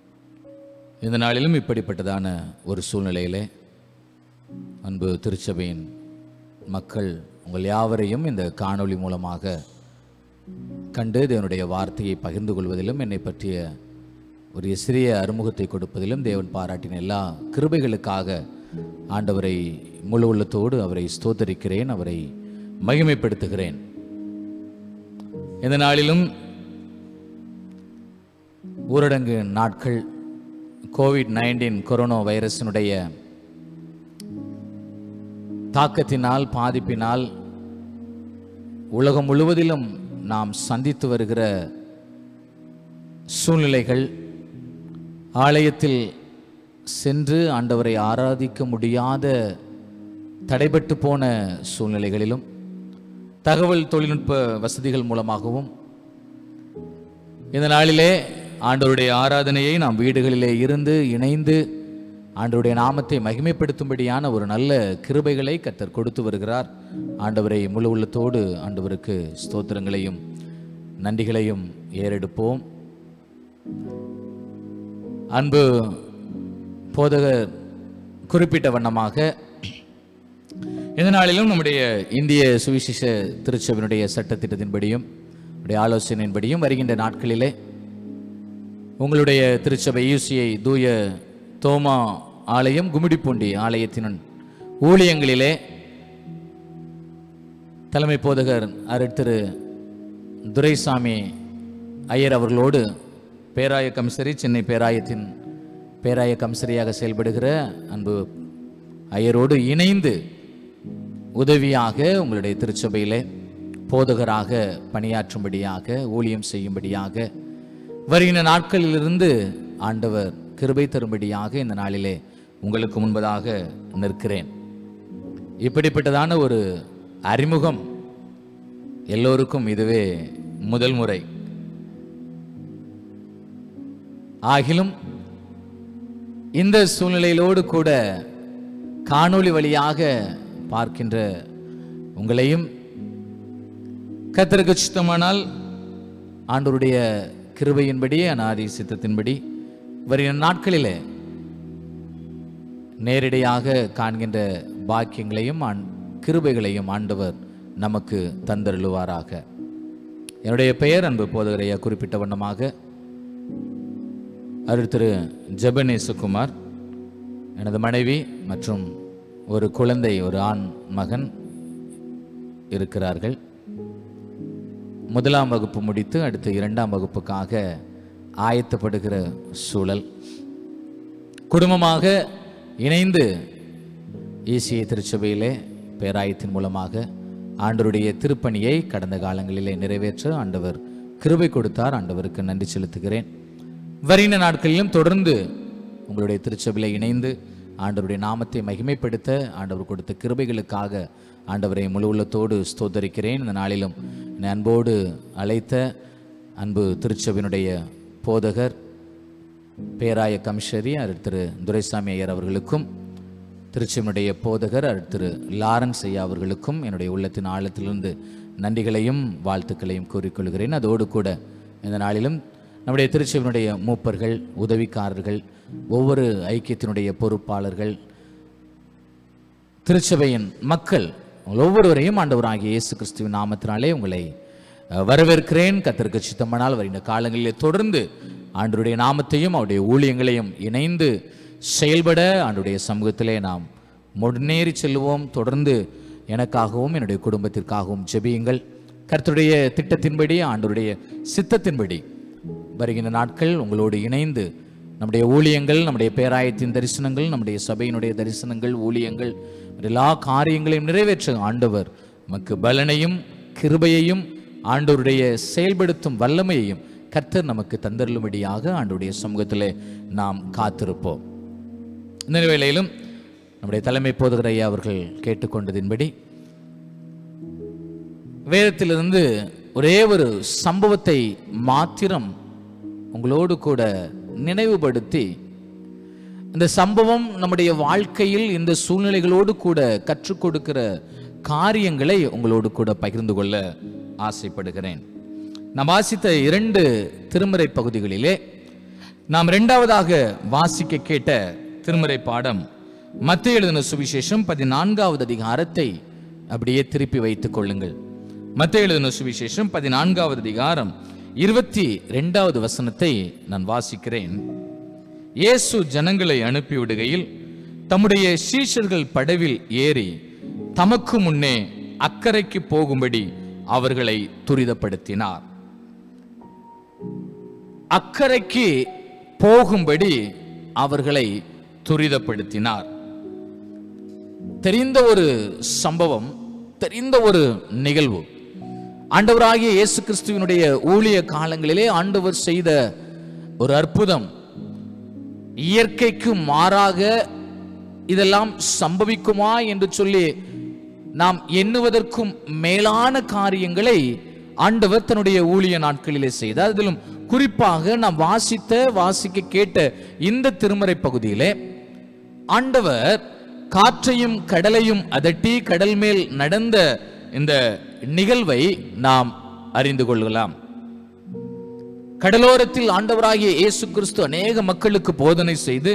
இந்த நாளிலும் இப்படிப்பட்டதான ஒரு சூழ்நிலையிலே அன்பு திருச்சபையின் மக்கள் உங்கள் யாவரையும் இந்த காணொளி மூலமாக கண்டு தேவனுடைய வார்த்தையை பகிர்ந்து கொள்வதிலும் என்னை பற்றிய ஒரு சிறிய அறிமுகத்தை கொடுப்பதிலும் தேவன் பாராட்டின எல்லா கிருபைகளுக்காக ஆண்டவரை முழு உள்ளத்தோடு அவரை ஸ்தோத்தரிக்கிறேன் அவரை மகிமைப்படுத்துகிறேன் இந்த நாளிலும் ஊரடங்கு நாட்கள் கோவிட் நைன்டீன் கொரோனா வைரஸினுடைய தாக்கத்தினால் பாதிப்பினால் உலகம் முழுவதிலும் நாம் சந்தித்து வருகிற சூழ்நிலைகள் ஆலயத்தில் சென்று ஆண்டவரை ஆராதிக்க முடியாத தடைபட்டு போன சூழ்நிலைகளிலும் தகவல் தொழில்நுட்ப வசதிகள் மூலமாகவும் இந்த நாளிலே ஆண்டவருடைய ஆராதனையை நாம் வீடுகளிலே இருந்து இணைந்து ஆண்டவருடைய நாமத்தை மகிமைப்படுத்தும்படியான ஒரு நல்ல கிருபைகளை கத்தர் கொடுத்து வருகிறார் ஆண்டவரை முழு உள்ளத்தோடு ஆண்டவருக்கு ஸ்தோத்திரங்களையும் நன்றிகளையும் ஏறெடுப்போம் அன்பு போதகர் குறிப்பிட்ட வண்ணமாக இந்த நாளிலும் நம்முடைய இந்திய சுவிசேஷ திருச்சபையினுடைய சட்டத்திட்டத்தின்படியும் உடைய ஆலோசனையின்படியும் வருகின்ற நாட்களிலே உங்களுடைய திருச்சபை யூசிஐ தூய தோமா ஆலயம் கும்மிடிப்பூண்டி ஆலயத்தின் ஊழியங்களிலே தலைமை போதகர் அருட் திரு துரைசாமி ஐயர் அவர்களோடு பேராய கம்சரி சென்னை பேராயத்தின் பேராய கம்சரியாக செயல்படுகிற அன்பு ஐயரோடு இணைந்து உதவியாக உங்களுடைய திருச்சபையிலே போதகராக பணியாற்றும்படியாக ஊழியம் செய்யும்படியாக வருகின்ற நாட்களிலிருந்து ஆண்டவர் கிருபை தரும்படியாக இந்த நாளிலே உங்களுக்கு முன்பதாக நிற்கிறேன் இப்படிப்பட்டதான ஒரு அறிமுகம் எல்லோருக்கும் இதுவே முதல் முறை ஆகிலும் இந்த சூழ்நிலையிலோடு கூட காணொளி வழியாக பார்க்கின்ற உங்களையும் கத்தருக்கு சித்தமானால் ஆண்டவருடைய கிருபையின்படி அநாதி சித்தத்தின்படி வருகிற நாட்களிலே நேரடியாக காண்கின்ற பாக்கியங்களையும் ஆண்- கிருபைகளையும் ஆண்டவர் நமக்கு தந்தருளுவாராக என்னுடைய பெயர் அன்பு போதகரையா குறிப்பிட்ட வண்ணமாக அருள் திரு ஜெபனேசுகுமார் எனது மனைவி மற்றும் ஒரு குழந்தை ஒரு ஆண் மகன் இருக்கிறார்கள் முதலாம் வகுப்பு முடித்து அடுத்து இரண்டாம் வகுப்புக்காக ஆயத்தப்படுகிற சூழல் குடும்பமாக இணைந்து ஈசிய திருச்சபையிலே பேராயத்தின் மூலமாக ஆண்டவருடைய திருப்பணியை கடந்த காலங்களிலே நிறைவேற்ற ஆண்டவர் கிருபை கொடுத்தார் ஆண்டவருக்கு நன்றி செலுத்துகிறேன் வருகிற நாட்களிலும் தொடர்ந்து உங்களுடைய திருச்சபையில இணைந்து ஆண்டவருடைய நாமத்தை மகிமைப்படுத்த ஆண்டவர் கொடுத்த கிருபைகளுக்காக ஆண்டவரை முழு உள்ளத்தோடு ஸ்தோத்தரிக்கிறேன் இந்த நாளிலும் என்னை அன்போடு அழைத்த அன்பு திருச்சபையினுடைய போதகர் பேராய கமிஷரி அருள் திரு துரைசாமி ஐயர் அவர்களுக்கும் திருச்சியினுடைய போதகர் அருள் திரு லாரன்ஸ் ஐயா அவர்களுக்கும் என்னுடைய உள்ளத்தின் ஆழத்திலிருந்து நன்றிகளையும் வாழ்த்துக்களையும் கூறிக்கொள்கிறேன் அதோடு கூட இந்த நாளிலும் நம்முடைய திருச்சியினுடைய மூப்பர்கள் உதவிக்காரர்கள் ஒவ்வொரு ஐக்கியத்தினுடைய பொறுப்பாளர்கள் திருச்சபையின் மக்கள் உங்கள் ஒவ்வொருவரையும் ஆண்டவராகிய இயேசு கிறிஸ்துவின் நாமத்தினாலே உங்களை அஹ், வரவேற்கிறேன் கத்திற்கு சித்தமானால் வருகின்ற காலங்களிலே தொடர்ந்து ஆண்டவருடைய நாமத்தையும் அவருடைய ஊழியங்களையும் இணைந்து செயல்பட ஆண்டுடைய சமூகத்திலே நாம் முன்னேறி செல்வோம் தொடர்ந்து எனக்காகவும் என்னுடைய குடும்பத்திற்காகவும் ஜெபியுங்கள் கர்த்தருடைய திட்டத்தின்படி ஆண்டவருடைய சித்தத்தின்படி வருகின்ற நாட்கள் உங்களோடு இணைந்து நம்முடைய ஊழியங்கள் நம்முடைய பேராயத்தின் தரிசனங்கள் நம்முடைய சபையினுடைய தரிசனங்கள் ஊழியங்கள் எல்லா காரியங்களையும் நிறைவேற்ற ஆண்டவர் நமக்கு பலனையும் கிருபையையும் ஆண்டவருடைய செயல்படுத்தும் வல்லமையையும் கர்த்தர் நமக்கு தந்தருளும்படியாக ஆண்டவருடைய சமூகத்திலே நாம் காத்திருப்போம் இந்த வேளையிலும் நம்முடைய தலைமை போதகர் ஐயா அவர்கள் கேட்டுக்கொண்டதின்படி வேதத்திலிருந்து ஒரே ஒரு சம்பவத்தை மாத்திரம் உங்களோடு கூட நினைவுபடுத்தி இந்த சம்பவம் நம்முடைய வாழ்க்கையில் இந்த சூழ்நிலைகளோடு கூட கற்றுக் கொடுக்கிற காரியங்களை உங்களோடு கூட பகிர்ந்து கொள்ள ஆசைப்படுகிறேன் நாம் வாசித்த இரண்டு திருமறை பகுதிகளிலே நாம் இரண்டாவதாக வாசிக்க கேட்ட திருமறை பாடம் மத்திய எழுதின சுவிசேஷம் பதினான்காவது அதிகாரத்தை அப்படியே திருப்பி வைத்துக் கொள்ளுங்கள் மத்திய எழுதின சுவிசேஷம் பதினான்காவது அதிகாரம் இருபத்தி ரெண்டாவது வசனத்தை நான் வாசிக்கிறேன் இயேசு ஜனங்களை அனுப்பிவிடுகையில் தம்முடைய சீஷர்கள் படவில் ஏறி தமக்கு முன்னே அக்கறைக்கு போகும்படி அவர்களை துரிதப்படுத்தினார் அக்கறைக்கு போகும்படி அவர்களை துரிதப்படுத்தினார் தெரிந்த ஒரு சம்பவம் தெரிந்த ஒரு நிகழ்வு ஆண்டவராகிய இயேசு கிறிஸ்துவினுடைய ஊழிய காலங்களிலே ஆண்டவர் செய்த ஒரு அற்புதம் இயற்கைக்கு மாறாக இதெல்லாம் சம்பவிக்குமா என்று சொல்லி நாம் எண்ணுவதற்கும் மேலான காரியங்களை ஆண்டவர் தன்னுடைய ஊழிய நாட்களிலே செய்தார் அதிலும் குறிப்பாக நாம் வாசித்த வாசிக்க கேட்ட இந்த திருமறை பகுதியிலே ஆண்டவர் காற்றையும் கடலையும் அதட்டி கடல் மேல் நடந்த இந்த நிகழ்வை நாம் அறிந்து கொள்ளலாம் கடலோரத்தில் ஆண்டவராகிய இயேசு கிறிஸ்து அநேக மக்களுக்கு போதனை செய்து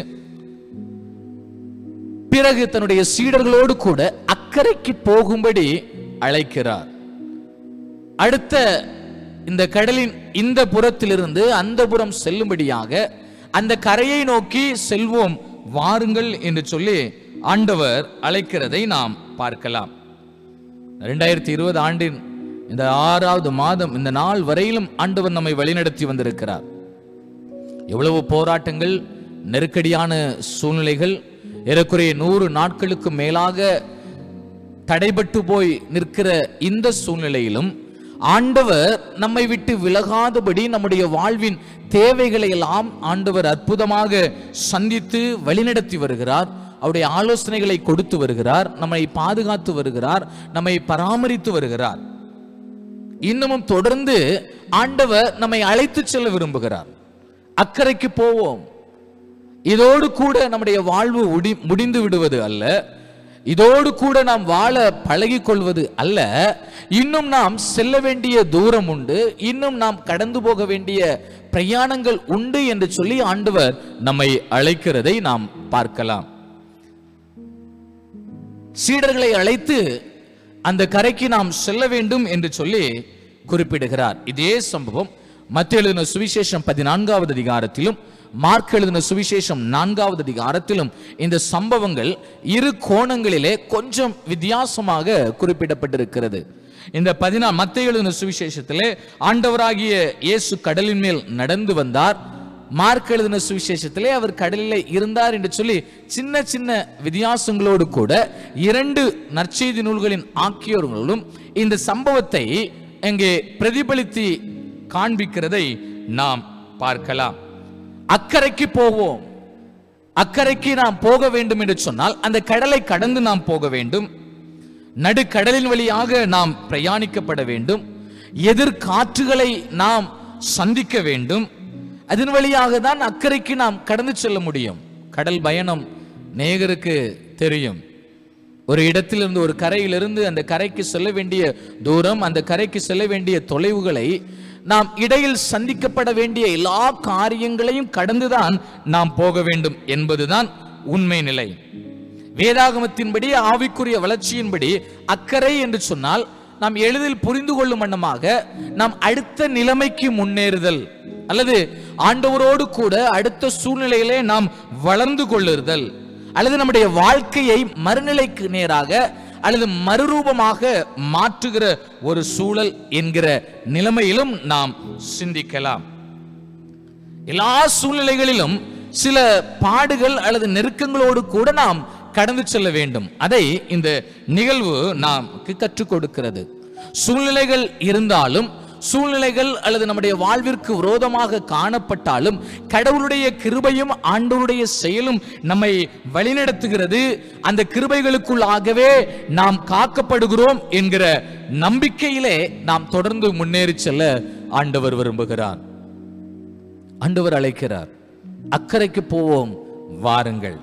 பிறகு தன்னுடைய சீடர்களோடு கூட அக்கறைக்கு போகும்படி அழைக்கிறார் அடுத்த இந்த கடலின் இந்த புறத்திலிருந்து அந்த புறம் செல்லும்படியாக அந்த கரையை நோக்கி செல்வோம் வாருங்கள் என்று சொல்லி ஆண்டவர் அழைக்கிறதை நாம் பார்க்கலாம் ரெண்டாயிரத்தி இருபது ஆண்டின் இந்த ஆறாவது மாதம் இந்த நாள் வரையிலும் ஆண்டவர் நம்மை வழிநடத்தி வந்திருக்கிறார் எவ்வளவு போராட்டங்கள் நெருக்கடியான சூழ்நிலைகள் ஏறக்குறைய நூறு நாட்களுக்கு மேலாக தடைபட்டு போய் நிற்கிற இந்த சூழ்நிலையிலும் ஆண்டவர் நம்மை விட்டு விலகாதபடி நம்முடைய வாழ்வின் தேவைகளை எல்லாம் ஆண்டவர் அற்புதமாக சந்தித்து வழிநடத்தி வருகிறார் அவருடைய ஆலோசனைகளை கொடுத்து வருகிறார் நம்மை பாதுகாத்து வருகிறார் நம்மை பராமரித்து வருகிறார் இன்னமும் தொடர்ந்து ஆண்டவர் நம்மை அழைத்து செல்ல விரும்புகிறார் அக்கறைக்கு போவோம் இதோடு கூட நம்முடைய வாழ்வு உடி- முடிந்து விடுவது அல்ல இதோடு கூட நாம் வாழ பழகிக் கொள்வது அல்ல இன்னும் நாம் செல்ல வேண்டிய தூரம் உண்டு இன்னும் நாம் கடந்து போக வேண்டிய பிரயாணங்கள் உண்டு என்று சொல்லி ஆண்டவர் நம்மை அழைக்கிறதை நாம் பார்க்கலாம் சீடர்களை அழைத்து அந்த கரைக்கு நாம் செல்ல வேண்டும் என்று சொல்லி குறிப்பிடுகிறார் இதே சம்பவம் மத்திய எழுதின சுவிசேஷம் பதினான்காவது அதிகாரத்திலும் மார்க் எழுதின சுவிசேஷம் நான்காவது அதிகாரத்திலும் இந்த சம்பவங்கள் இரு கோணங்களிலே கொஞ்சம் வித்தியாசமாக குறிப்பிடப்பட்டிருக்கிறது இந்த பதினா மத்திய எழுதின சுவிசேஷத்திலே ஆண்டவராகிய இயேசு கடலின் மேல் நடந்து வந்தார் மார்க் எழுதின சுவிசேஷத்திலே அவர் கடலிலே இருந்தார் என்று சொல்லி சின்ன சின்ன வித்தியாசங்களோடு கூட இரண்டு நற்செய்தி நூல்களின் ஆக்கியோர்களும் இந்த சம்பவத்தை இங்கே பிரதிபலித்து காண்பிக்கிறதை நாம் பார்க்கலாம் அக்கறைக்கு போவோம் அக்கறைக்கு நாம் போக வேண்டும் என்று சொன்னால் அந்த கடலை கடந்து நாம் போக வேண்டும் நடுக்கடலின் வழியாக நாம் பிரயாணிக்கப்பட வேண்டும் எதிர்காற்றுகளை நாம் சந்திக்க வேண்டும் அதன் வழியாக தான் அக்கறைக்கு நாம் கடந்து செல்ல முடியும் கடல் பயணம் நேகருக்கு தெரியும் ஒரு இடத்திலிருந்து ஒரு கரையிலிருந்து அந்த கரைக்கு செல்ல வேண்டிய தூரம் அந்த கரைக்கு செல்ல வேண்டிய தொலைவுகளை நாம் இடையில் சந்திக்கப்பட வேண்டிய எல்லா காரியங்களையும் கடந்துதான் நாம் போக வேண்டும் என்பதுதான் உண்மை நிலை வேதாகமத்தின்படி ஆவிக்குரிய வளர்ச்சியின்படி அக்கறை என்று சொன்னால் நாம் எளிதில் புரிந்து கொள்ளும் வண்ணமாக நாம் அடுத்த நிலைமைக்கு முன்னேறுதல் அல்லது ஆண்டவரோடு கூட அடுத்த சூழ்நிலையிலே நாம் வளர்ந்து கொள்ளுதல் அல்லது நம்முடைய வாழ்க்கையை மறுநிலைக்கு நேராக அல்லது மறுரூபமாக மாற்றுகிற ஒரு சூழல் என்கிற நிலைமையிலும் நாம் சிந்திக்கலாம் எல்லா சூழ்நிலைகளிலும் சில பாடுகள் அல்லது நெருக்கங்களோடு கூட நாம் கடந்து செல்ல வேண்டும் அதை இந்த நிகழ்வு நாம் கற்றுக் கொடுக்கிறது சூழ்நிலைகள் இருந்தாலும் சூழ்நிலைகள் அல்லது நம்முடைய வாழ்விற்கு விரோதமாக காணப்பட்டாலும் கடவுளுடைய கிருபையும் ஆண்டவருடைய செயலும் நம்மை வழிநடத்துகிறது அந்த கிருபைகளுக்குள்ளாகவே நாம் காக்கப்படுகிறோம் என்கிற நம்பிக்கையிலே நாம் தொடர்ந்து முன்னேறி செல்ல ஆண்டவர் விரும்புகிறார் ஆண்டவர் அழைக்கிறார் அக்கறைக்கு போவோம் வாருங்கள்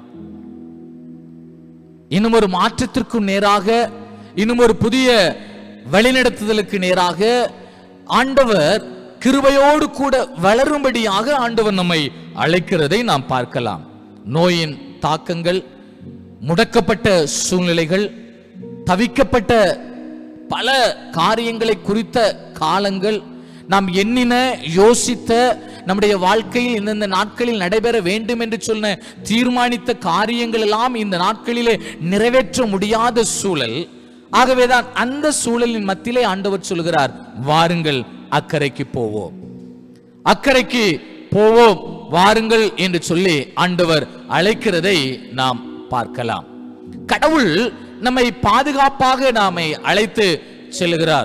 இன்னும் ஒரு மாற்றத்திற்கு நேராக இன்னும் ஒரு புதிய வழிநடத்துதலுக்கு நேராக ஆண்டவர் கிருபையோடு கூட வளரும்படியாக ஆண்டவர் நம்மை அழைக்கிறதை நாம் பார்க்கலாம் நோயின் தாக்கங்கள் முடக்கப்பட்ட சூழ்நிலைகள் தவிக்கப்பட்ட பல காரியங்களை குறித்த காலங்கள் நாம் எண்ணின யோசித்த நம்முடைய வாழ்க்கையில் இந்தந்த நாட்களில் நடைபெற வேண்டும் என்று சொன்ன தீர்மானித்த காரியங்கள் எல்லாம் இந்த நாட்களிலே நிறைவேற்ற முடியாத சூழல் ஆகவேதான் அந்த சூழலின் மத்தியிலே ஆண்டவர் சொல்கிறார் வாருங்கள் அக்கறைக்கு போவோம் அக்கறைக்கு போவோம் வாருங்கள் என்று சொல்லி ஆண்டவர் அழைக்கிறதை நாம் பார்க்கலாம் கடவுள் நம்மை பாதுகாப்பாக நாமை அழைத்து செல்கிறார்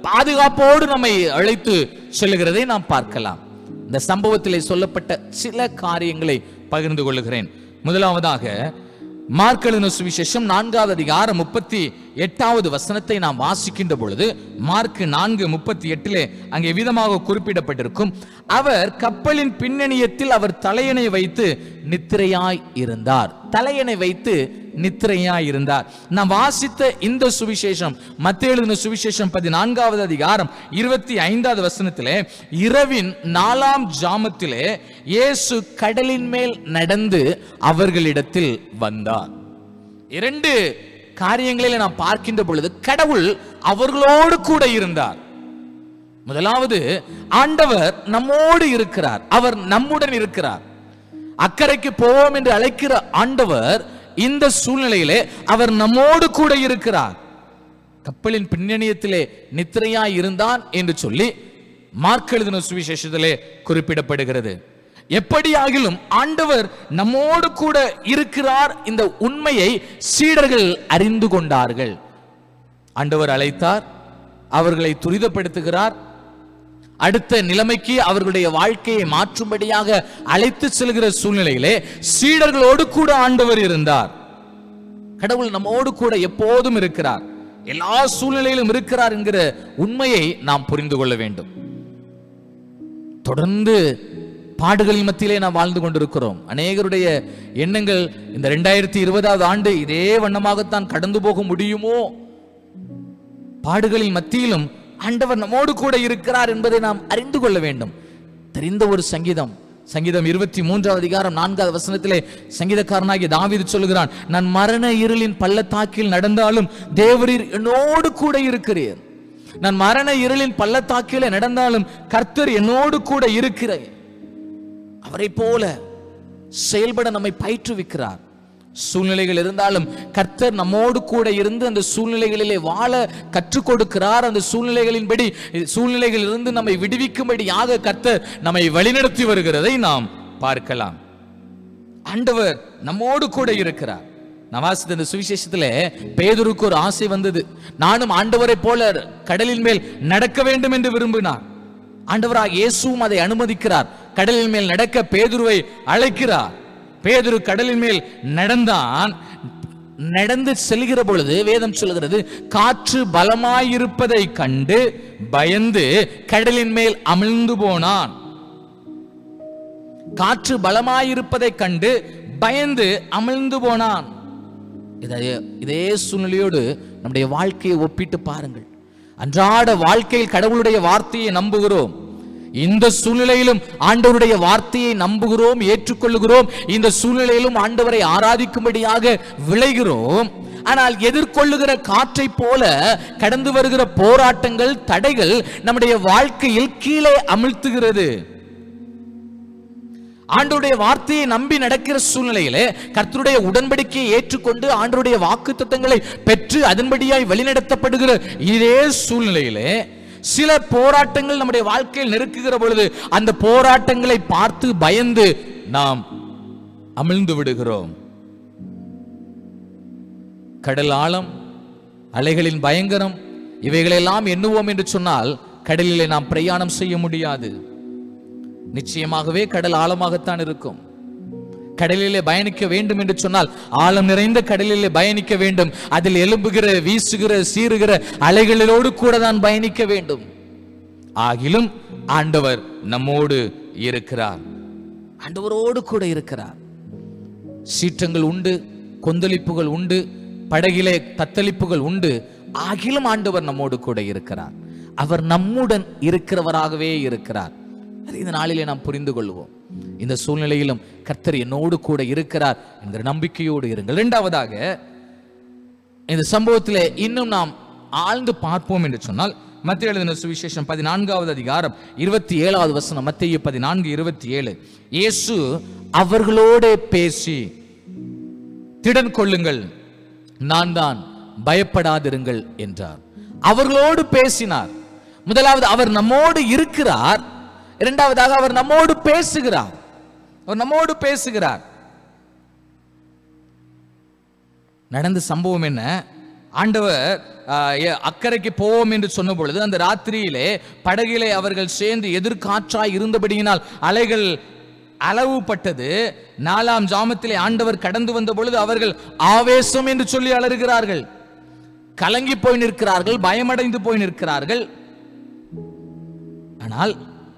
பாதுகாப்போடு நம்மை அழைத்து செல்லுகிறதை நாம் பார்க்கலாம் இந்த சம்பவத்திலே சொல்லப்பட்ட சில காரியங்களை பகிர்ந்து கொள்ளுகிறேன் முதலாவதாக மார்க்கெழுதின சுவிசேஷம் நான்காவது அதிகாரம் முப்பத்தி எட்டாவது வசனத்தை நாம் வாசிக்கின்ற பொழுது மார்க் நான்கு முப்பத்தி எட்டிலே அங்கே விதமாக குறிப்பிடப்பட்டிருக்கும் அவர் கப்பலின் பின்னணியத்தில் அவர் தலையணை வைத்து நித்திரையாய் இருந்தார் தலையணை வைத்து நித்திரையாய் இருந்தார் நாம் வாசித்த இந்த சுவிசேஷம் மத்திய எழுதின சுவிசேஷம் பதினான்காவது அதிகாரம் இருபத்தி ஐந்தாவது வசனத்திலே இரவின் நாலாம் ஜாமத்திலே இயேசு கடலின் மேல் நடந்து அவர்களிடத்தில் வந்தார் இரண்டு காரியங்களில் நாம் பார்க்கின்ற பொழுது கடவுள் அவர்களோடு கூட இருந்தார் முதலாவது ஆண்டவர் நம்மோடு இருக்கிறார் அவர் நம்முடன் இருக்கிறார் அக்கறைக்கு போவோம் என்று அழைக்கிற ஆண்டவர் இந்த சூழ்நிலையிலே அவர் நம்மோடு கூட இருக்கிறார் கப்பலின் பின்னணியத்திலே நித்திரையாய் இருந்தான் என்று சொல்லி மார்க் எழுதின சுவிசேஷத்திலே குறிப்பிடப்படுகிறது எப்படியாகிலும் ஆண்டவர் நம்மோடு கூட இருக்கிறார் இந்த உண்மையை சீடர்கள் அறிந்து கொண்டார்கள் ஆண்டவர் அழைத்தார் அவர்களை துரிதப்படுத்துகிறார் அடுத்த நிலைமைக்கு அவர்களுடைய வாழ்க்கையை மாற்றும்படியாக அழைத்து செல்கிற சூழ்நிலையிலே சீடர்களோடு கூட ஆண்டவர் இருந்தார் கடவுள் நம்மோடு கூட எப்போதும் இருக்கிறார் எல்லா சூழ்நிலையிலும் இருக்கிறார் என்கிற உண்மையை நாம் புரிந்து கொள்ள வேண்டும் தொடர்ந்து பாடுகளின் மத்தியிலே நாம் வாழ்ந்து கொண்டிருக்கிறோம் அநேகருடைய எண்ணங்கள் இந்த ரெண்டாயிரத்தி இருபதாவது ஆண்டு இதே வண்ணமாகத்தான் கடந்து போக முடியுமோ பாடுகளின் மத்தியிலும் ஆண்டவர் நம்மோடு கூட இருக்கிறார் என்பதை நாம் அறிந்து கொள்ள வேண்டும் தெரிந்த ஒரு சங்கீதம் சங்கீதம் இருபத்தி மூன்றாவது அதிகாரம் நான்காவது வசனத்திலே சங்கீதக்காரனாகிய தாவீது சொல்லுகிறான் நான் மரண இருளின் பள்ளத்தாக்கில் நடந்தாலும் தேவரீர் என்னோடு கூட இருக்கிறீர் நான் மரண இருளின் பள்ளத்தாக்கிலே நடந்தாலும் கர்த்தர் என்னோடு கூட இருக்கிறேன் அவரை போல செயல்பட நம்மை பயிற்றுவிக்கிறார் சூழ்நிலைகள் இருந்தாலும் கர்த்தர் நம்மோடு கூட இருந்து அந்த சூழ்நிலைகளிலே வாழ கற்றுக் கொடுக்கிறார் அந்த சூழ்நிலைகளின்படி சூழ்நிலைகளில் இருந்து நம்மை விடுவிக்கும்படியாக கர்த்தர் நம்மை வழிநடத்தி வருகிறதை நாம் பார்க்கலாம் ஆண்டவர் நம்மோடு கூட இருக்கிறார் நான் வாசித்த இந்த சுவிசேஷத்துல பேதுருக்கு ஒரு ஆசை வந்தது நானும் ஆண்டவரை போல கடலின் மேல் நடக்க வேண்டும் என்று விரும்பினார் ஆண்டவராக இயேசுவும் அதை அனுமதிக்கிறார் கடலின் மேல் நடக்க பேதுருவை அழைக்கிறார் பேதுரு கடலின் மேல் நடந்தான் நடந்து செல்கிற பொழுது வேதம் சொல்கிறது காற்று பலமாயிருப்பதை கண்டு பயந்து கடலின் மேல் அமிழ்ந்து போனான் காற்று பலமாயிருப்பதை கண்டு பயந்து அமிழ்ந்து போனான் இதே இதே சூழ்நிலையோடு நம்முடைய வாழ்க்கையை ஒப்பிட்டு பாருங்கள் அன்றாட வாழ்க்கையில் கடவுளுடைய வார்த்தையை நம்புகிறோம் இந்த சூழ்நிலையிலும் ஆண்டவருடைய வார்த்தையை நம்புகிறோம் ஏற்றுக்கொள்ளுகிறோம் இந்த சூழ்நிலையிலும் ஆண்டவரை ஆராதிக்கும்படியாக விளைகிறோம் ஆனால் எதிர்கொள்ளுகிற காற்றை போல கடந்து வருகிற போராட்டங்கள் தடைகள் நம்முடைய வாழ்க்கையில் கீழே அமிழ்த்துகிறது ஆண்டவருடைய வார்த்தையை நம்பி நடக்கிற சூழ்நிலையிலே கர்த்தருடைய உடன்படிக்கையை ஏற்றுக்கொண்டு ஆண்டவருடைய வாக்கு தத்தங்களை பெற்று அதன்படியாய் வழிநடத்தப்படுகிற இதே சூழ்நிலையிலே சில போராட்டங்கள் நம்முடைய வாழ்க்கையில் நெருக்குகிற பொழுது அந்த போராட்டங்களை பார்த்து பயந்து நாம் அமிழ்ந்து விடுகிறோம் கடல் ஆழம் அலைகளின் பயங்கரம் இவைகளெல்லாம் எண்ணுவோம் என்று சொன்னால் கடலிலே நாம் பிரயாணம் செய்ய முடியாது நிச்சயமாகவே கடல் ஆழமாகத்தான் இருக்கும் கடலிலே பயணிக்க வேண்டும் என்று சொன்னால் ஆழம் நிறைந்த கடலிலே பயணிக்க வேண்டும் அதில் எழும்புகிற வீசுகிற சீறுகிற அலைகளிலோடு கூட தான் பயணிக்க வேண்டும் ஆகிலும் ஆண்டவர் நம்மோடு இருக்கிறார் ஆண்டவரோடு கூட இருக்கிறார் சீற்றங்கள் உண்டு கொந்தளிப்புகள் உண்டு படகிலே தத்தளிப்புகள் உண்டு ஆகிலும் ஆண்டவர் நம்மோடு கூட இருக்கிறார் அவர் நம்முடன் இருக்கிறவராகவே இருக்கிறார் அதை இந்த நாளிலே நாம் புரிந்து கொள்வோம் இந்த சூழ்நிலையிலும் கர்த்தர் என்னோடு கூட இருக்கிறார் என்கிற நம்பிக்கையோடு இருங்கள் இரண்டாவதாக இந்த சம்பவத்திலே இன்னும் நாம் ஆழ்ந்து பார்ப்போம் என்று சொன்னால் மத்திய எழுதின சுவிசேஷம் பதினான்காவது அதிகாரம் இருபத்தி ஏழாவது வசனம் மத்திய பதினான்கு இருபத்தி ஏழு இயேசு அவர்களோட பேசி திடன் கொள்ளுங்கள் நான் தான் பயப்படாதிருங்கள் என்றார் அவர்களோடு பேசினார் முதலாவது அவர் நம்மோடு இருக்கிறார் இரண்டாவதாக அவர் நம்மோடு பேசுகிறார் அவர் நம்மோடு பேசுகிறார் நடந்த சம்பவம் என்ன ஆண்டவர் ஆஹ், எ- அக்கறைக்கு போவோம் என்று சொன்ன பொழுது அந்த ராத்திரியிலே படகிலே அவர்கள் சேர்ந்து எதிர்காற்றாய் இருந்தபடியினால் அலைகள் அளவுபட்டது நாலாம் ஜாமத்திலே ஆண்டவர் கடந்து வந்த பொழுது அவர்கள் ஆவேசம் என்று சொல்லி அலறுகிறார்கள் கலங்கி போய் நிற்கிறார்கள் பயமடைந்து போய் நிற்கிறார்கள் ஆனால்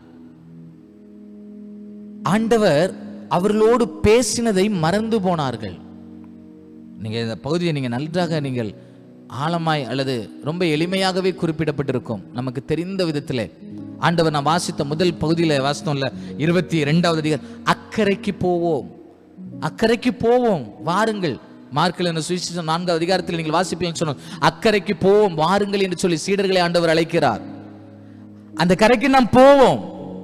ஆண்டவர் அவர்களோடு பேசினதை மறந்து போனார்கள் நீங்க இந்த பகுதியை நீங்க நன்றாக நீங்கள் ஆழமாய் அல்லது ரொம்ப எளிமையாகவே குறிப்பிடப்பட்டிருக்கும் நமக்கு தெரிந்த விதத்திலே ஆண்டவர் நான் வாசித்த முதல் பகுதியில் வாசித்தோம்ல இருபத்தி ரெண்டாவது அதிகாரம் அக்கறைக்கு போவோம் அக்கறைக்கு போவோம் வாருங்கள் மார்க்கில் என்ன சுவிசேஷம் நான்காவது அதிகாரத்தில் நீங்கள் வாசிப்பீங்கன்னு சொன்னோம் அக்கறைக்கு போவோம் வாருங்கள் என்று சொல்லி சீடர்களை ஆண்டவர் அழைக்கிறார் அந்த கரைக்கு நாம் போவோம்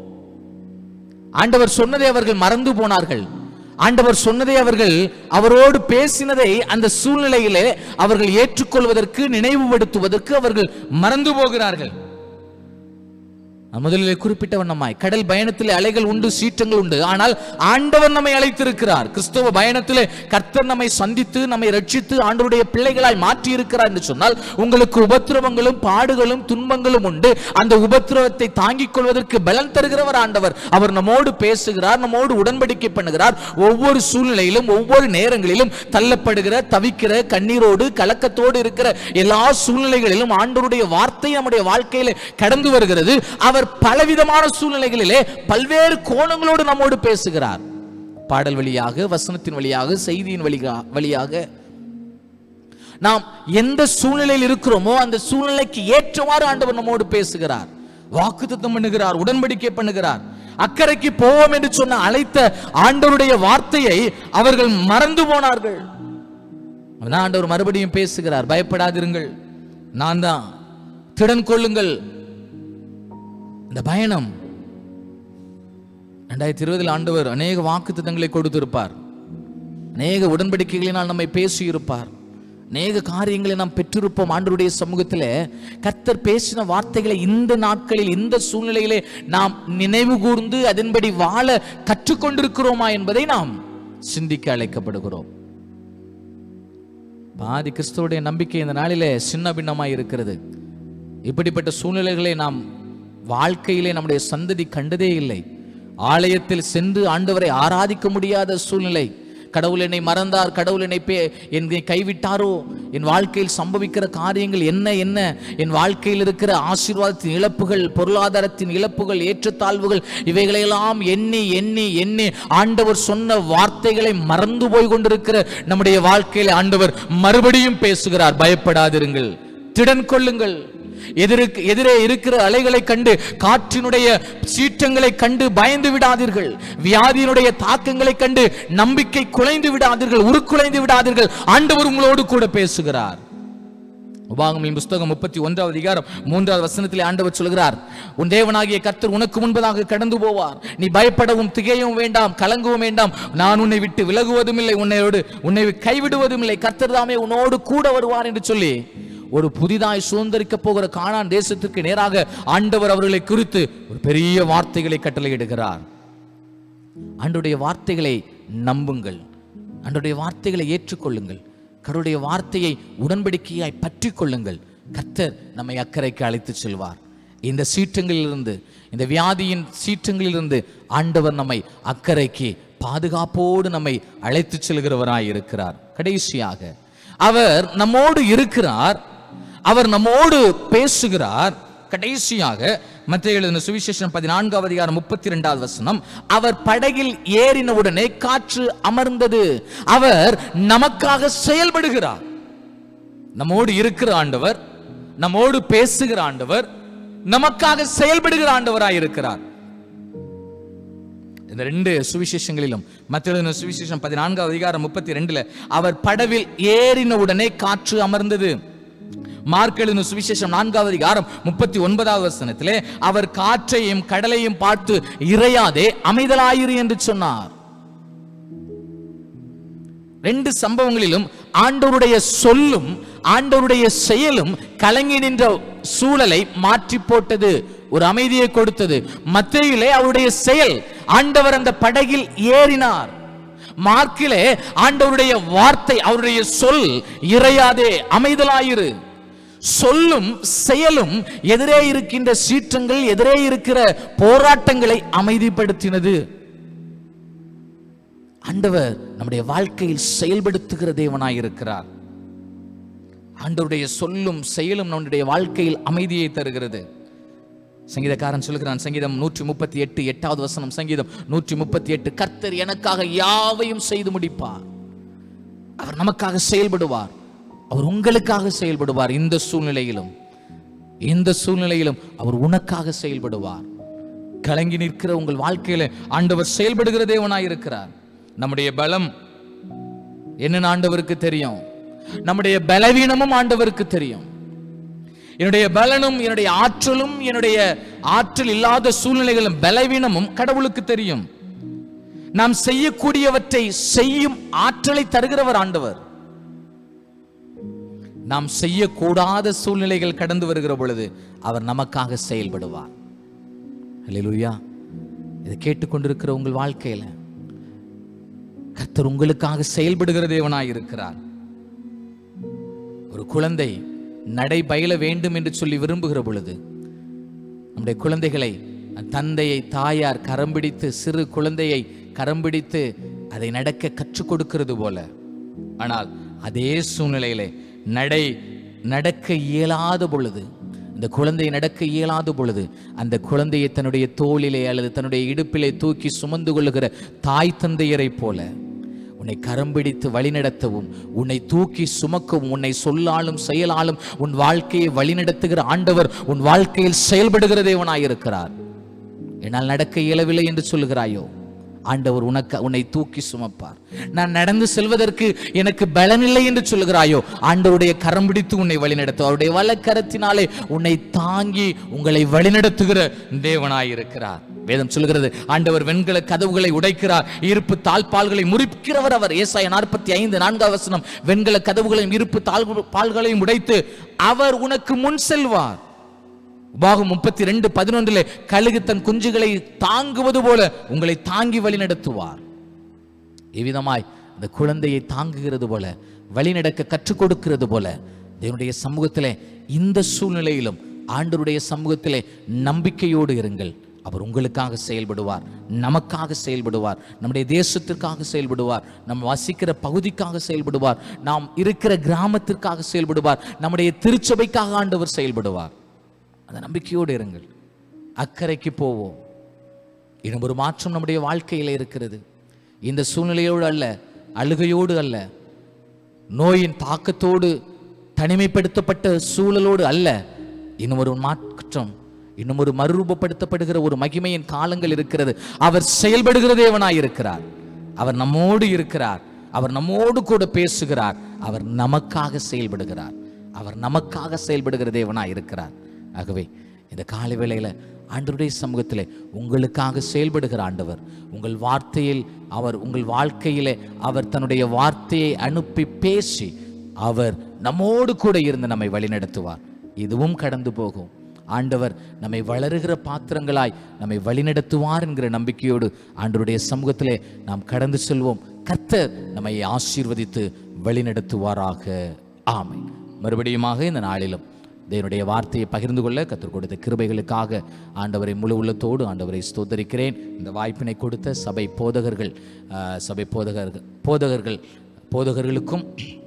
ஆண்டவர் சொன்னதை அவர்கள் மறந்து போனார்கள் ஆண்டவர் சொன்னதை அவர்கள் அவரோடு பேசினதை அந்த சூழ்நிலையிலே அவர்கள் ஏற்றுக்கொள்வதற்கு நினைவுபடுத்துவதற்கு அவர்கள் மறந்து போகிறார்கள் நான் முதலிலே குறிப்பிட்ட வண்ணமாய் கடல் பயணத்திலே அலைகள் உண்டு சீற்றங்கள் உண்டு ஆனால் ஆண்டவர் நம்மை அழைத்திருக்கிறார் கிறிஸ்தவ பயணத்திலே கர்த்தர் நம்மை சந்தித்து நம்மை ரட்சித்து ஆண்டவருடைய பிள்ளைகளாய் மாற்றி இருக்கிறார் என்று சொன்னால் உங்களுக்கு உபத்திரவங்களும் பாடுகளும் துன்பங்களும் உண்டு அந்த உபத்திரவத்தை தாங்கிக் கொள்வதற்கு பலன் தருகிறவர் ஆண்டவர் அவர் நம்மோடு பேசுகிறார் நம்மோடு உடன்படிக்கை பண்ணுகிறார் ஒவ்வொரு சூழ்நிலையிலும் ஒவ்வொரு நேரங்களிலும் தள்ளப்படுகிற தவிக்கிற கண்ணீரோடு கலக்கத்தோடு இருக்கிற எல்லா சூழ்நிலைகளிலும் ஆண்டவருடைய வார்த்தை நம்முடைய வாழ்க்கையில கடந்து வருகிறது அவர் பலவிதமான சூழ்நிலைகளிலே பல்வேறு கோணங்களோடு நம்மோடு பேசுகிறார் பாடல் வழியாக வசனத்தின் வழியாக செய்தியின் வழியா வழியாக நாம் எந்த சூழ்நிலையில் இருக்கிறோமோ அந்த சூழ்நிலைக்கு ஏற்றவாறு ஆண்டவர் நம்மோடு பேசுகிறார் வாக்குத்தத்தம் பண்ணுகிறார் உடன்படிக்கை பண்ணுகிறார் அக்கறைக்கு போவோம் என்று சொன்ன அழைத்த ஆண்டவருடைய வார்த்தையை அவர்கள் மறந்து போனார்கள் அதான் ஆண்டவர் மறுபடியும் பேசுகிறார் பயப்படாதிருங்கள் நான் தான் திடன் கொள்ளுங்கள் இந்த பயணம் ரெண்டாயிரத்தி இருபதில் ஆண்டவர் அநேக வாக்குத்தத்தங்களை கொடுத்திருப்பார் அநேக உடன்படிக்கைகளினால் நம்மை பேசியிருப்பார் அநேக காரியங்களை நாம் பெற்றிருப்போம் ஆண்டவருடைய சமூகத்தில் கர்த்தர் பேசின வார்த்தைகளை இந்த நாட்களில் இந்த சூழ்நிலையிலே நாம் நினைவு கூர்ந்து அதன்படி வாழ கற்றுக்கொண்டிருக்கிறோமா என்பதை நாம் சிந்திக்க அழைக்கப்படுகிறோம் பாதி கிறிஸ்துவுடைய நம்பிக்கை இந்த நாளிலே சின்ன பின்னமாய் இருக்கிறது இப்படிப்பட்ட சூழ்நிலைகளை நாம் வாழ்க்கையிலே நம்முடைய சந்ததி கண்டதே இல்லை ஆலயத்தில் சென்று ஆண்டவரை ஆராதிக்க முடியாத சூழ்நிலை கடவுள் என்னை மறந்தார் கடவுள் என்னை பே என்னை கைவிட்டாரோ என் வாழ்க்கையில் சம்பவிக்கிற காரியங்கள் என்ன என்ன என் வாழ்க்கையில் இருக்கிற ஆசீர்வாதத்தின் இழப்புகள் பொருளாதாரத்தின் இழப்புகள் ஏற்றத்தாழ்வுகள் இவைகளையெல்லாம் எண்ணி எண்ணி எண்ணி ஆண்டவர் சொன்ன வார்த்தைகளை மறந்து போய் கொண்டிருக்கிற நம்முடைய வாழ்க்கையில் ஆண்டவர் மறுபடியும் பேசுகிறார் பயப்படாதிருங்கள் திடன் கொள்ளுங்கள் எதிருக்கு எதிரே இருக்கிற அலைகளை கண்டு காற்றினுடைய சீற்றங்களை கண்டு பயந்து விடாதீர்கள் வியாதியினுடைய தாக்கங்களை கண்டு நம்பிக்கை குலைந்து விடாதீர்கள் உருக்குலைந்து விடாதீர்கள் ஆண்டவர் உங்களோடு கூட பேசுகிறார் உபாகமின் புஸ்தகம் முப்பத்தி ஒன்றாவது அதிகாரம் மூன்றாவது வசனத்திலே ஆண்டவர் சொல்கிறார் உன் தேவனாகிய கர்த்தர் உனக்கு முன்பதாக கடந்து போவார் நீ பயப்படவும் திகையவும் வேண்டாம் கலங்கவும் வேண்டாம் நான் உன்னை விட்டு விலகுவதும் இல்லை உன்னையோடு உன்னை கைவிடுவதும் இல்லை கர்த்தர் தாமே உன்னோடு கூட வருவார் என்று சொல்லி ஒரு புதிதாய் சுதந்திரிக்க போகிற கானான் தேசத்திற்கு நேராக ஆண்டவர் அவர்களை குறித்து ஒரு பெரிய வார்த்தைகளை கட்டளையிடுகிறார் ஆண்டுடைய வார்த்தைகளை நம்புங்கள் ஆண்டுடைய வார்த்தைகளை ஏற்றுக்கொள்ளுங்கள் கருடைய வார்த்தையை உடன்படிக்கையாய் பற்றி கொள்ளுங்கள் கர்த்தர் நம்மை அக்கறைக்கு அழைத்து செல்வார் இந்த சீற்றங்களிலிருந்து இந்த வியாதியின் சீற்றங்களிலிருந்து ஆண்டவர் நம்மை அக்கறைக்கு பாதுகாப்போடு நம்மை அழைத்து செல்கிறவராய் இருக்கிறார் கடைசியாக அவர் நம்மோடு இருக்கிறார் அவர் நம்மோடு பேசுகிறார் கடைசியாக மத்திய எழுதின சுவிசேஷம் பதினான்காவது அதிகாரம் முப்பத்தி இரண்டாவது வசனம் அவர் படகில் ஏறின உடனே காற்று அமர்ந்தது அவர் நமக்காக செயல்படுகிறார் நம்மோடு இருக்கிற ஆண்டவர் நம்மோடு பேசுகிற ஆண்டவர் நமக்காக செயல்படுகிற ஆண்டவராய் இருக்கிறார் இந்த ரெண்டு சுவிசேஷங்களிலும் மத்திய சுவிசேஷம் பதினான்காவது அதிகாரம் முப்பத்தி ரெண்டுல அவர் படவில் ஏறின உடனே காற்று அமர்ந்தது மார்க் எழுதின சுவிசேஷம் நான்காவது அதிகாரம் முப்பத்தி ஒன்பதாவது வசனத்திலே அவர் காற்றையும் கடலையும் பார்த்து இறையாதே அமைதலாயிரு என்று சொன்னார் ரெண்டு சம்பவங்களிலும் ஆண்டவருடைய சொல்லும் ஆண்டவருடைய செயலும் கலங்கி நின்ற சூழலை மாற்றி போட்டது ஒரு அமைதியை கொடுத்தது மத்தியிலே அவருடைய செயல் ஆண்டவர் அந்த படகில் ஏறினார் மார்க்கிலே ஆண்டவருடைய வார்த்தை அவருடைய சொல் இறையாதே அமைதலாயிரு சொல்லும் செயலும் எதிரே இருக்கின்ற சீற்றங்கள் எதிரே இருக்கிற போராட்டங்களை அமைதிப்படுத்தினது ஆண்டவர் நம்முடைய வாழ்க்கையில் செயல்படுத்துகிற தேவனாய் இருக்கிறார் ஆண்டவருடைய சொல்லும் செயலும் நம்முடைய வாழ்க்கையில் அமைதியை தருகிறது சங்கீதக்காரன் சொல்கிறான் சங்கீதம் நூற்றி முப்பத்தி எட்டு எட்டாவது வசனம் சங்கீதம் நூற்றி முப்பத்தி எட்டு கர்த்தர் எனக்காக யாவையும் செய்து முடிப்பார் அவர் நமக்காக செயல்படுவார் அவர் உங்களுக்காக செயல்படுவார் இந்த சூழ்நிலையிலும் இந்த சூழ்நிலையிலும் அவர் உனக்காக செயல்படுவார் கலங்கி நிற்கிற உங்கள் வாழ்க்கையில ஆண்டவர் செயல்படுகிற தேவனாய் இருக்கிறார் நம்முடைய பலம் என்னன்னு ஆண்டவருக்கு தெரியும் நம்முடைய பலவீனமும் ஆண்டவருக்கு தெரியும் என்னுடைய பலனும் என்னுடைய ஆற்றலும் என்னுடைய ஆற்றல் இல்லாத சூழ்நிலைகளும் பலவீனமும் கடவுளுக்கு தெரியும் நாம் செய்யக்கூடியவற்றை செய்யும் ஆற்றலை தருகிறவர் ஆண்டவர் நாம் செய்யக்கூடாத சூழ்நிலைகள் கடந்து வருகிற பொழுது அவர் நமக்காக செயல்படுவார் அல்லேலூயா இதை கேட்டுக்கொண்டிருக்கிற உங்கள் வாழ்க்கையில கர்த்தர் உங்களுக்காக செயல்படுகிற தேவனாய் இருக்கிறார் ஒரு குழந்தை நடை பயில வேண்டும் என்று சொல்லி விரும்புகிற பொழுது நம்முடைய குழந்தைகளை தந்தையை தாயார் கரம் பிடித்து சிறு குழந்தையை கரம் பிடித்து அதை நடக்க கற்றுக் கொடுக்கிறது போல ஆனால் அதே சூழ்நிலையிலே நடை நடக்க இயலாத பொழுது இந்த குழந்தை நடக்க இயலாத பொழுது அந்த குழந்தையை தன்னுடைய தோளிலே அல்லது தன்னுடைய இடுப்பிலே தூக்கி சுமந்து கொள்ளுகிற தாய் தந்தையரை போல உன்னை கரம் பிடித்து வழிநடத்தவும் உன்னை தூக்கி சுமக்கவும் உன்னை சொல்லாலும் செயலாலும் உன் வாழ்க்கையை வழிநடத்துகிற ஆண்டவர் உன் வாழ்க்கையில் செயல்படுகிற தேவனாயிருக்கிறார் என்னால் நடக்க இயலவில்லை என்று சொல்லுகிறாயோ ஆண்டவர் உனக்கு உன்னை தூக்கி சுமப்பார் நான் நடந்து செல்வதற்கு எனக்கு பலனில்லை என்று சொல்லுகிறாயோ ஆண்டவருடைய கரம் பிடித்து உன்னை வழிநடத்தும் அவருடைய வலக்கரத்தினாலே உன்னை தாங்கி உங்களை வழிநடத்துகிற தேவனாயிருக்கிறார் வேதம் சொல்கிறது ஆண்டவர் வெண்கல கதவுகளை உடைக்கிறார் இருப்பு தாழ்பால்களை முறிக்கிறவர் அவர் ஏசாய நாற்பத்தி ஐந்து நான்காவது வசனம் வெண்கல கதவுகளையும் இருப்பு தாழ் பால்களையும் உடைத்து அவர் உனக்கு முன் செல்வார் உபாகம் முப்பத்தி ரெண்டு பதினொன்றிலே கழுகு தன் குஞ்சுகளை தாங்குவது போல உங்களை தாங்கி வழி நடத்துவார் இவ்விதமாய் அந்த குழந்தையை தாங்குகிறது போல வழிநடக்க கற்றுக் கொடுக்கிறது போல தேவனுடைய சமூகத்திலே இந்த சூழ்நிலையிலும் ஆண்டவருடைய சமூகத்திலே நம்பிக்கையோடு இருங்கள் அவர் உங்களுக்காக செயல்படுவார் நமக்காக செயல்படுவார் நம்முடைய தேசத்திற்காக செயல்படுவார் நம்ம வசிக்கிற பகுதிக்காக செயல்படுவார் நாம் இருக்கிற கிராமத்திற்காக செயல்படுவார் நம்முடைய திருச்சபைக்காக ஆண்டவர் செயல்படுவார் அந்த நம்பிக்கையோடு இருங்கள் அக்கறைக்கு போவோம் இன்னும் ஒரு மாற்றம் நம்முடைய வாழ்க்கையில் இருக்கிறது இந்த சூழ்நிலையோடு அல்ல அழுகையோடு அல்ல நோயின் தாக்கத்தோடு தனிமைப்படுத்தப்பட்ட சூழலோடு அல்ல இன்னும் ஒரு மாற்றம் இன்னும் ஒரு மறுரூபப்படுத்தப்படுகிற ஒரு மகிமையின் காலங்கள் இருக்கிறது அவர் செயல்படுகிற தேவனாய் இருக்கிறார் அவர் நம்மோடு இருக்கிறார் அவர் நம்மோடு கூட பேசுகிறார் அவர் நமக்காக செயல்படுகிறார் அவர் நமக்காக செயல்படுகிற தேவனாய் இருக்கிறார் ஆகவே இந்த காலை வேளையில ஆண்டவருடைய சமூகத்திலே உங்களுக்காக செயல்படுகிற ஆண்டவர் உங்கள் வார்த்தையில் அவர் உங்கள் வாழ்க்கையிலே அவர் தன்னுடைய வார்த்தையை அனுப்பி பேசி அவர் நம்மோடு கூட இருந்து நம்மை வழிநடத்துவார் இதுவும் கடந்து போகும் ஆண்டவர் நம்மை வளருகிற பாத்திரங்களாய் நம்மை வழிநடத்துவார் என்கிற நம்பிக்கையோடு ஆண்டவருடைய சமூகத்திலே நாம் கடந்து செல்வோம் கர்த்தர் நம்மை ஆசீர்வதித்து வழிநடத்துவாராக ஆமை மறுபடியுமாக இந்த நாளிலும் தேவனுடைய வார்த்தையை பகிர்ந்து கொள்ள கற்றுக் கொடுத்த கிருபைகளுக்காக ஆண்டவரை முழு உள்ளத்தோடு ஆண்டவரை ஸ்தோத்தரிக்கிறேன் இந்த வாய்ப்பினை கொடுத்த சபை போதகர்கள் ஆஹ், சபை போதகர்கள் போதகர்கள் போதகர்களுக்கும்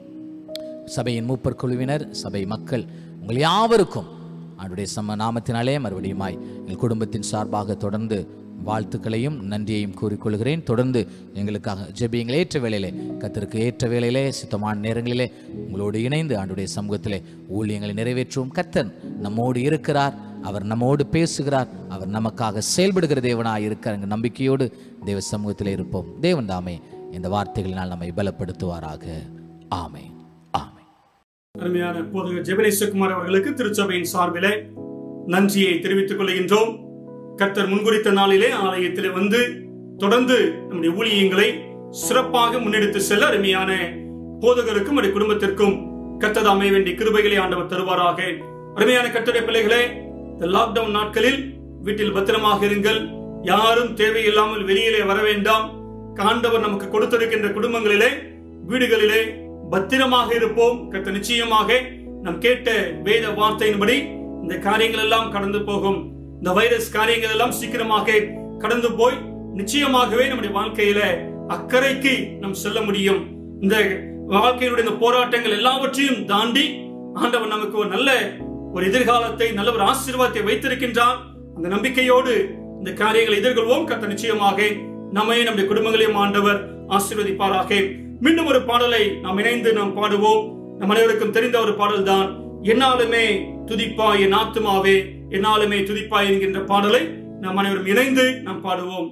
சபையின் மூப்பர் குழுவினர் சபை மக்கள் உங்கள் யாவருக்கும் ஆண்டுடைய சம நாமத்தினாலே மறுபடியுமாய் எங்கள் குடும்பத்தின் சார்பாக தொடர்ந்து வாழ்த்துக்களையும் நன்றியையும் கூறிக்கொள்கிறேன் தொடர்ந்து எங்களுக்காக ஜெபியுங்கள் ஏற்ற வேளையிலே கத்திற்கு ஏற்ற வேளையிலே சித்தமான நேரங்களிலே உங்களோடு இணைந்து ஆண்டுடைய சமூகத்திலே ஊழியங்களை நிறைவேற்றுவோம் கத்தன் நம்மோடு இருக்கிறார் அவர் நம்மோடு பேசுகிறார் அவர் நமக்காக செயல்படுகிற தேவனாய் இருக்கிற எங்கள் நம்பிக்கையோடு தேவ சமூகத்திலே இருப்போம் தேவன் தாமே இந்த வார்த்தைகளினால் நம்மை பலப்படுத்துவாராக ஆமென் ஆமென் அருமையான போதகர் ஜெபனேஸ்வரகுமார் அவர்களுக்கு திருச்சபையின் சார்பிலே நன்றியை தெரிவித்துக் கொள்கின்றோம் கர்த்தர் முன்குறித்த நாளிலே ஆலயத்திலே வந்து தொடர்ந்து நம்முடைய ஊழியங்களை சிறப்பாக முன்னெடுத்து செல்ல அருமையான போதகருக்கும் அவருடைய குடும்பத்திற்கும் கர்த்தர் அமைய வேண்டிய கிருபைகளை ஆண்டவர் தருவாராக அருமையான கர்த்தருடைய பிள்ளைகளே இந்த லாக்டவுன் நாட்களில் வீட்டில் பத்திரமாக இருங்கள் யாரும் தேவையில்லாமல் வெளியிலே வர வேண்டாம் காண்டவர் நமக்கு கொடுத்திருக்கின்ற குடும்பங்களிலே வீடுகளிலே பத்திரமாக இருப்போம் கர்த்தர் நிச்சயமாக நாம் கேட்ட வேத வார்த்தையின்படி இந்த காரியங்கள் எல்லாம் கடந்து போகும் இந்த வைரஸ் காரியங்கள் எல்லாம் சீக்கிரமாக கடந்து போய் நிச்சயமாகவே நம்முடைய வாழ்க்கையில அக்கறைக்கு நாம் செல்ல முடியும் இந்த வாழ்க்கையினுடைய இந்த போராட்டங்கள் எல்லாவற்றையும் தாண்டி ஆண்டவர் நமக்கு ஒரு நல்ல ஒரு எதிர்காலத்தை நல்ல ஒரு ஆசீர்வாதத்தை வைத்திருக்கின்றார் அந்த நம்பிக்கையோடு இந்த காரியங்களை எதிர்கொள்வோம் கத்த நிச்சயமாக நம்மை நம்முடைய குடும்பங்களையும் ஆண்டவர் ஆசீர்வதிப்பாராக மீண்டும் ஒரு பாடலை நாம் இணைந்து நாம் பாடுவோம் நம் அனைவருக்கும் தெரிந்த ஒரு பாடல் தான் என்னாலுமே துதிப்பா என் ஆத்துமாவே என்னாலுமே துதிப்பா என்கின்ற பாடலை நாம் அனைவரும் இணைந்து நாம் பாடுவோம்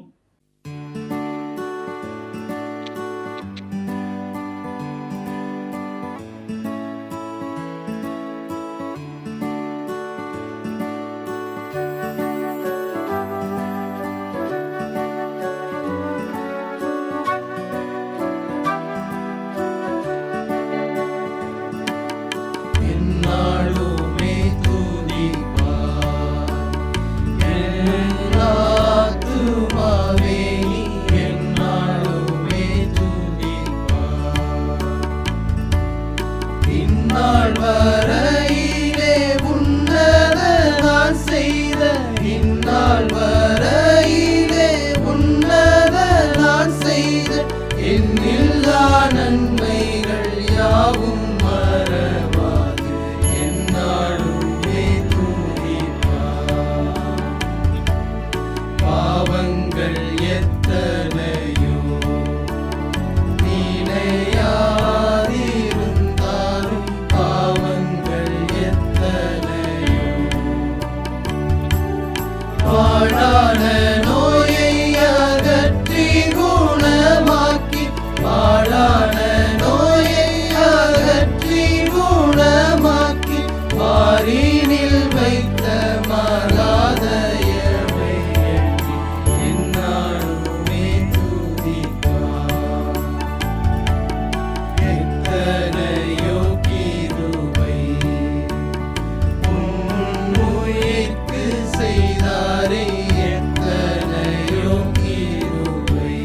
என்னாலுமே துதிப்பார். என் ஆத்துமாவே நீ என்னாலுமே துதிப்பார். இந்நாள் வரையிலே உன்னத நான் செய்த இந்நாள் வரையிலே உன்னத நான் செய்த என்னில்லா நன்மைகள் யாவும் மறவாது என்னாலுமே துதிப்பார். பாவங்கள் எத்தனையோ நினையாதிருந்தாலும் பாவங்கள் எத்தனையோ பாழான நோயை அகற்றி குணமாக்கி பாழான நோயை அகற்றி குணமாக்கி வாரினில் வைத்த மகாதயவை எண்ணி என்னாலுமே துதிப்பார். எத்தனையோ கிருபை உன்னுயிர்க்கு செய்தாரே எத்தனையோ கிருபை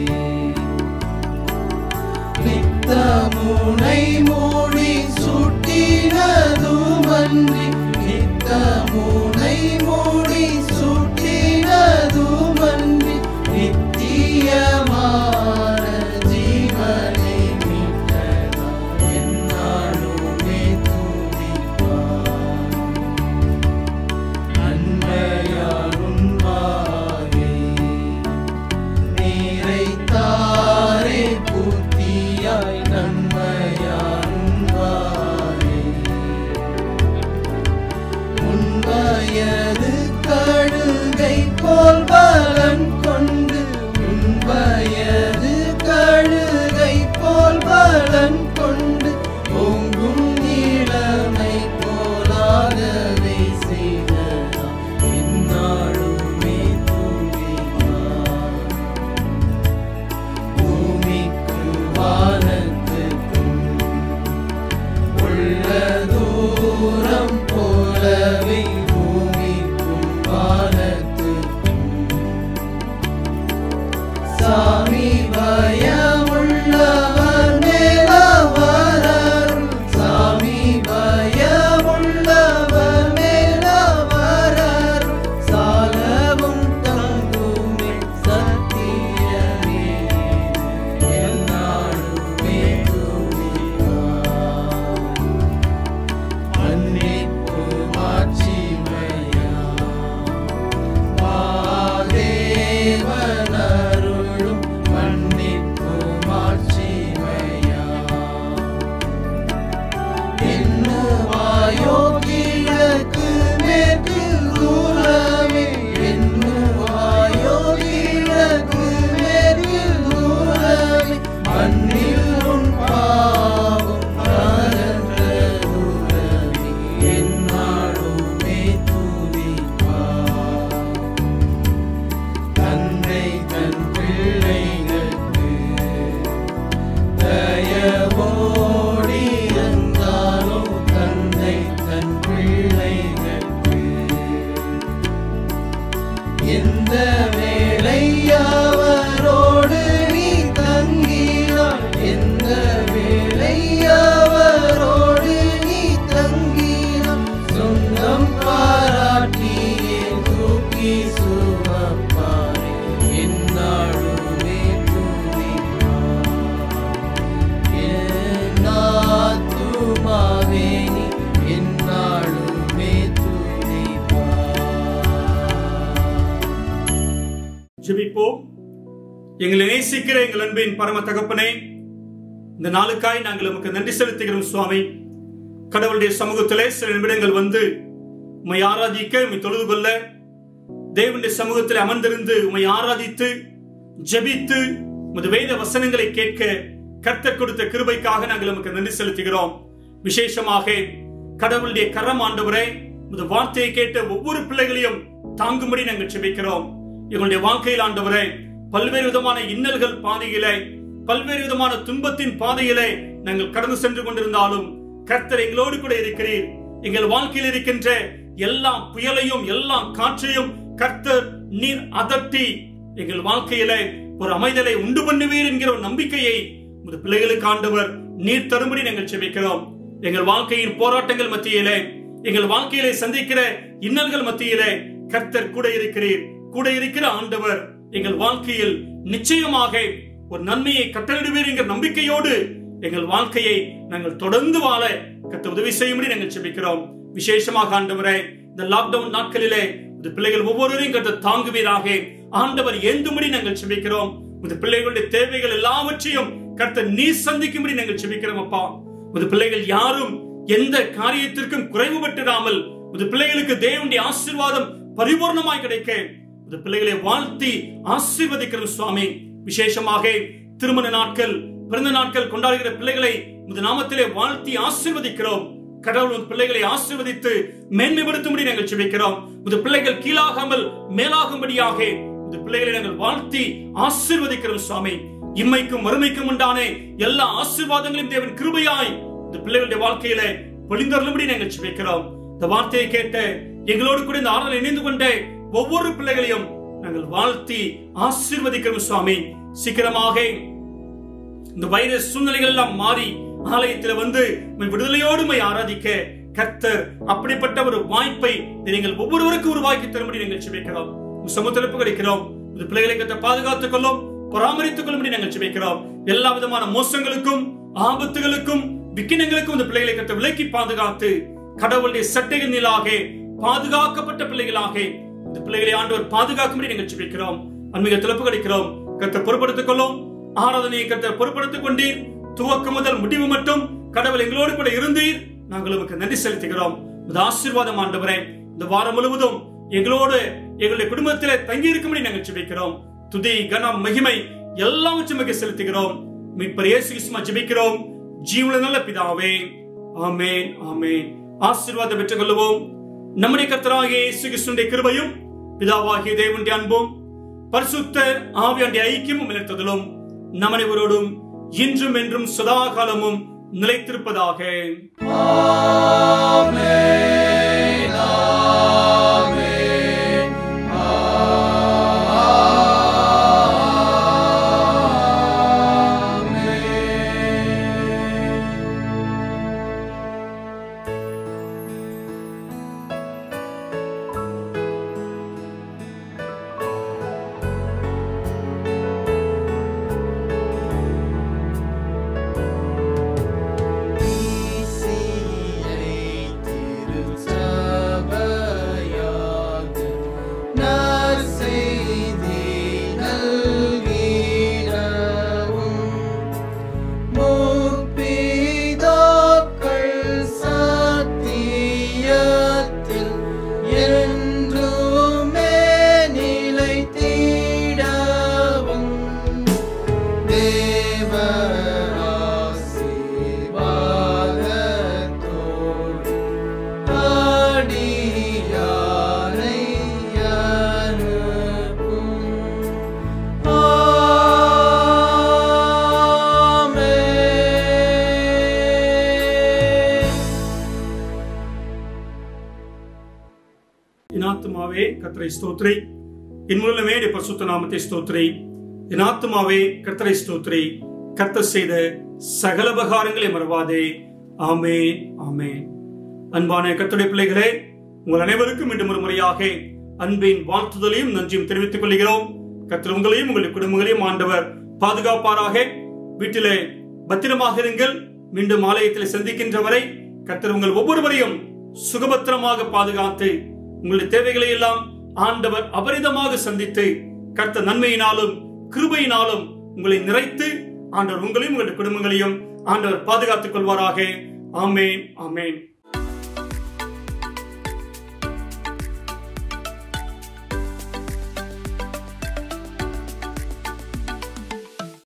நித்தமுனை மூடி சுட்டினதுமன்றி நித்தமுனை மூடி சுட்டினதுமன்றி நித்தியமான ஜீவனை மீட்டதா என்னாலுமே துதிப்பார் அன்னையாருன்பாகே நீரைத்தாரே புத்தியாய் நன்மையாருன்பாகே உன்வயது கழுகை போல் பலன் கொண்டு உன்வயது ஜெபிப்போம் எங்களை நேசிக்கிற எங்கள் அன்பின் பரம தகப்பனே இந்த நாளுக்காய் நாங்கள் உமக்கு நன்றி செலுத்துகிறோம் சுவாமி கடவுளுடைய சமூகத்திலே சில நிமிடங்கள் வந்து உம்மை ஆராதிக்க உம்மை தொழுது கொள்ள தேவனுடைய சமூகத்தில் அமர்ந்திருந்து உம்மை ஆராதித்து ஜெபித்து உமது வேத வசனங்களை கேட்க கர்த்தர் கொடுத்த கிருபைக்காக நாங்கள் உமக்கு நன்றி செலுத்துகிறோம் விசேஷமாக கடவுளுடைய கரம் ஆண்டவரே உமது வார்த்தையை கேட்ட ஒவ்வொரு பிள்ளைகளையும் தாங்கும்படி நாங்கள் ஜெபிக்கிறோம் எங்களுடைய வாழ்க்கையில் ஆண்டவரே பல்வேறு விதமான இன்னல்கள் பாதையிலே பல்வேறு விதமான துன்பத்தின் பாதையிலே நாங்கள் கடந்து சென்று கொண்டிருந்தாலும் கர்த்தர் எங்களோடு கூட இருக்கிறீர் எங்கள் வாழ்க்கையில் இருக்கின்ற எல்லா புயலையும் எல்லா காற்றையும் கர்த்தர் நீர் அதட்டி எங்கள் வாழ்க்கையிலே ஒரு அமைதலை உண்டு பண்ணுவீர் என்கிற ஒரு நம்பிக்கையை உமது பிள்ளைகளுக்கு ஆண்டவர் நீர் தரும்படி நாங்கள் செபிக்கிறோம் எங்கள் வாழ்க்கையின் போராட்டங்கள் மத்தியிலே எங்கள் வாழ்க்கையிலே சந்திக்கிற இன்னல்கள் மத்தியிலே கர்த்தர் கூட இருக்கிறீர் கூட இருக்கிற ஆண்டவர் எங்கள் வாழ்க்கையில் நிச்சயமாக ஒரு நன்மையை கட்டளிடுவீர் என்கிற நம்பிக்கையோடு எங்கள் வாழ்க்கையை நாங்கள் தொடர்ந்து வாழ கத்த உதவி செய்யும்படி நாங்கள் செபிக்கிறோம் விசேஷமாக ஆண்டவரே இந்த லாக்டவுன் நாட்களிலே இந்த பிள்ளைகள் ஒவ்வொருவரையும் கத்த தாங்குவீராக ஆண்டவர் ஏந்தும்படி நாங்கள் செபிக்கிறோம் இந்த பிள்ளைகளுடைய தேவைகள் எல்லாவற்றையும் கர்த்த நீர் சந்திக்கும்படி நாங்கள் செபிக்கிறோம் அப்பா இந்த பிள்ளைகள் யாரும் எந்த காரியத்திற்கும் குறைவுபட்டுடாமல் இந்த பிள்ளைகளுக்கு தேவனுடைய ஆசீர்வாதம் பரிபூர்ணமாய் கிடைக்க இந்த பிள்ளைகளை வாழ்த்தி ஆசீர்வதிக்கிறோம் சுவாமி விசேஷமாக திருமண நாட்கள் பிறந்த நாட்கள் கொண்டாடுகிற பிள்ளைகளை இந்த நாமத்திலே வாழ்த்தி ஆசீர்வதிக்கிறோம் கடவுள் உன் பிள்ளைகளை ஆசீர்வதித்து மேன்மைப்படுத்தும்படி நாங்கள் செபிக்கிறோம் இந்த பிள்ளைகள் கீழாகாமல் மேலாகும்படியாக இந்த பிள்ளைகளை நாங்கள் வாழ்த்தி ஆசீர்வதிக்கிறோம் சுவாமி இம்மைக்கும் மறுமைக்கும் உண்டான எல்லா ஆசீர்வாதங்களையும் தேவன் கிருபையாய் இந்த பிள்ளைகளுடைய வாழ்க்கையில பொழிந்தருளும்படி நாங்கள் செபிக்கிறோம் இந்த வார்த்தையை கேட்ட எங்களோடு கூட இந்த ஆறுதல் இணைந்து கொண்ட ஒவ்வொரு பிள்ளைகளையும் நாங்கள் வாழ்த்தி ஆசீர்வதிக்கிறோம் சுவாமி சீக்கிரமாக இந்த வைரஸ் சூழ்நிலைகள் எல்லாம் மாறி ஆலயத்துல வந்து உம்மை விடுதலையோடு உம்மை ஆராதிக்க கர்த்தர் அப்படிப்பட்ட ஒரு வாய்ப்பை நீங்கள் ஒவ்வொருவருக்கும் உருவாக்கி தரும்படி நாங்கள் செபிக்கிறோம் உம் சமுத்திரப்பு கிடைக்கிறோம் இந்த பிள்ளைகளை கத்த பாதுகாத்துக் கொள்ளும் பராமரித்துக் கொள்ளும்படி நாங்கள் செபிக்கிறோம் எல்லா விதமான மோசங்களுக்கும் ஆபத்துகளுக்கும் விக்கினங்களுக்கும் இந்த பிள்ளைகளை கத்த விலக்கி பாதுகாத்து கடவுளுடைய சட்டைகள் நீளாக பாதுகாக்கப்பட்ட பிள்ளைகளாக இந்த பிள்ளைகளை ஆண்டவர் பாதுகாக்கும்படி நாங்கள் செபிக்கிறோம் அன்மிக திறப்பு கிடைக்கிறோம் கத்த பொறுப்படுத்திக் கொள்ளும் ஆராதனையை கத்த பொறுப்படுத்திக் கொண்டீர் துவக்கம் முதல் முடிவு மட்டும் கடவுள் எங்களோடு கூட இருந்தீர் நாங்கள் உமக்கு நன்றி செலுத்துகிறோம் இந்த ஆசீர்வாதம் ஆண்டவரே இந்த வாரம் முழுவதும் எங்களோடு எங்களுடைய குடும்பத்திலே தங்கி இருக்கும்படி நாங்கள் ஜெபிக்கிறோம் துதி கனம் மகிமை எல்லாவற்றும் மிக செலுத்துகிறோம் மீட்பர் இயேசு கிறிஸ்துவ ஜெபிக்கிறோம் ஜீவன நல்ல பிதாவே ஆமென் ஆமென் ஆசீர்வாதம் பெற்றுக் கொள்வோம் நம்முடைய கர்த்தராகிய இயேசு கிறிஸ்துவின் கிருபையும் பிதாவாகிய தேவனுடைய அன்பும் பரிசுத்த ஆவியாண்டிய ஐக்கியமும் நிலைத்ததிலும் நம் அனைவரோடும் இன்றும் என்றும் சதா காலமும் நிலைத்திருப்பதாக தேவ ஆசீர்வாதத்தோடு அடியாரை அனுப்பும். ஆமென். என் ஆத்துமாவே கர்த்தரை ஸ்தோத்ரி என் மூலமே உடைய பரிசுத்த நாமத்தை ஸ்தோத்ரி என் ஆத்துமாவே கர்த்தரை ஸ்தோத்ரி கர்த்தர் செய்த சகல உபகாரங்களை மறவாதே ஆமே ஆமே அன்பான கர்த்தருடைய பிள்ளைகளே உங்கள் அனைவருக்கும் மீண்டும் ஒரு முறையாக அன்பின் வாழ்த்துதலையும் நன்றியும் தெரிவித்துக் கொள்கிறோம் கர்த்தர் உங்களையும் உங்களுடைய குடும்பங்களையும் ஆண்டவர் பாதுகாப்பாராக வீட்டிலே பத்திரமாக இருங்கள் மீண்டும் ஆலயத்தில் சந்திக்கின்ற வரை கர்த்தர் உங்கள் ஒவ்வொருவரையும் சுகபத்திரமாக பாதுகாத்து உங்களுடைய தேவைகளை எல்லாம் ஆண்டவர் அபரிதமாக சந்தித்து கர்த்த நன்மையினாலும் கிருபையினாலும் உங்களை நிறைத்து ஆண்டவர் உங்களையும் உங்களுடைய குடும்பங்களையும் ஆண்டவர் பாதுகாத்துக் கொள்வாராக ஆமேன் ஆமேன்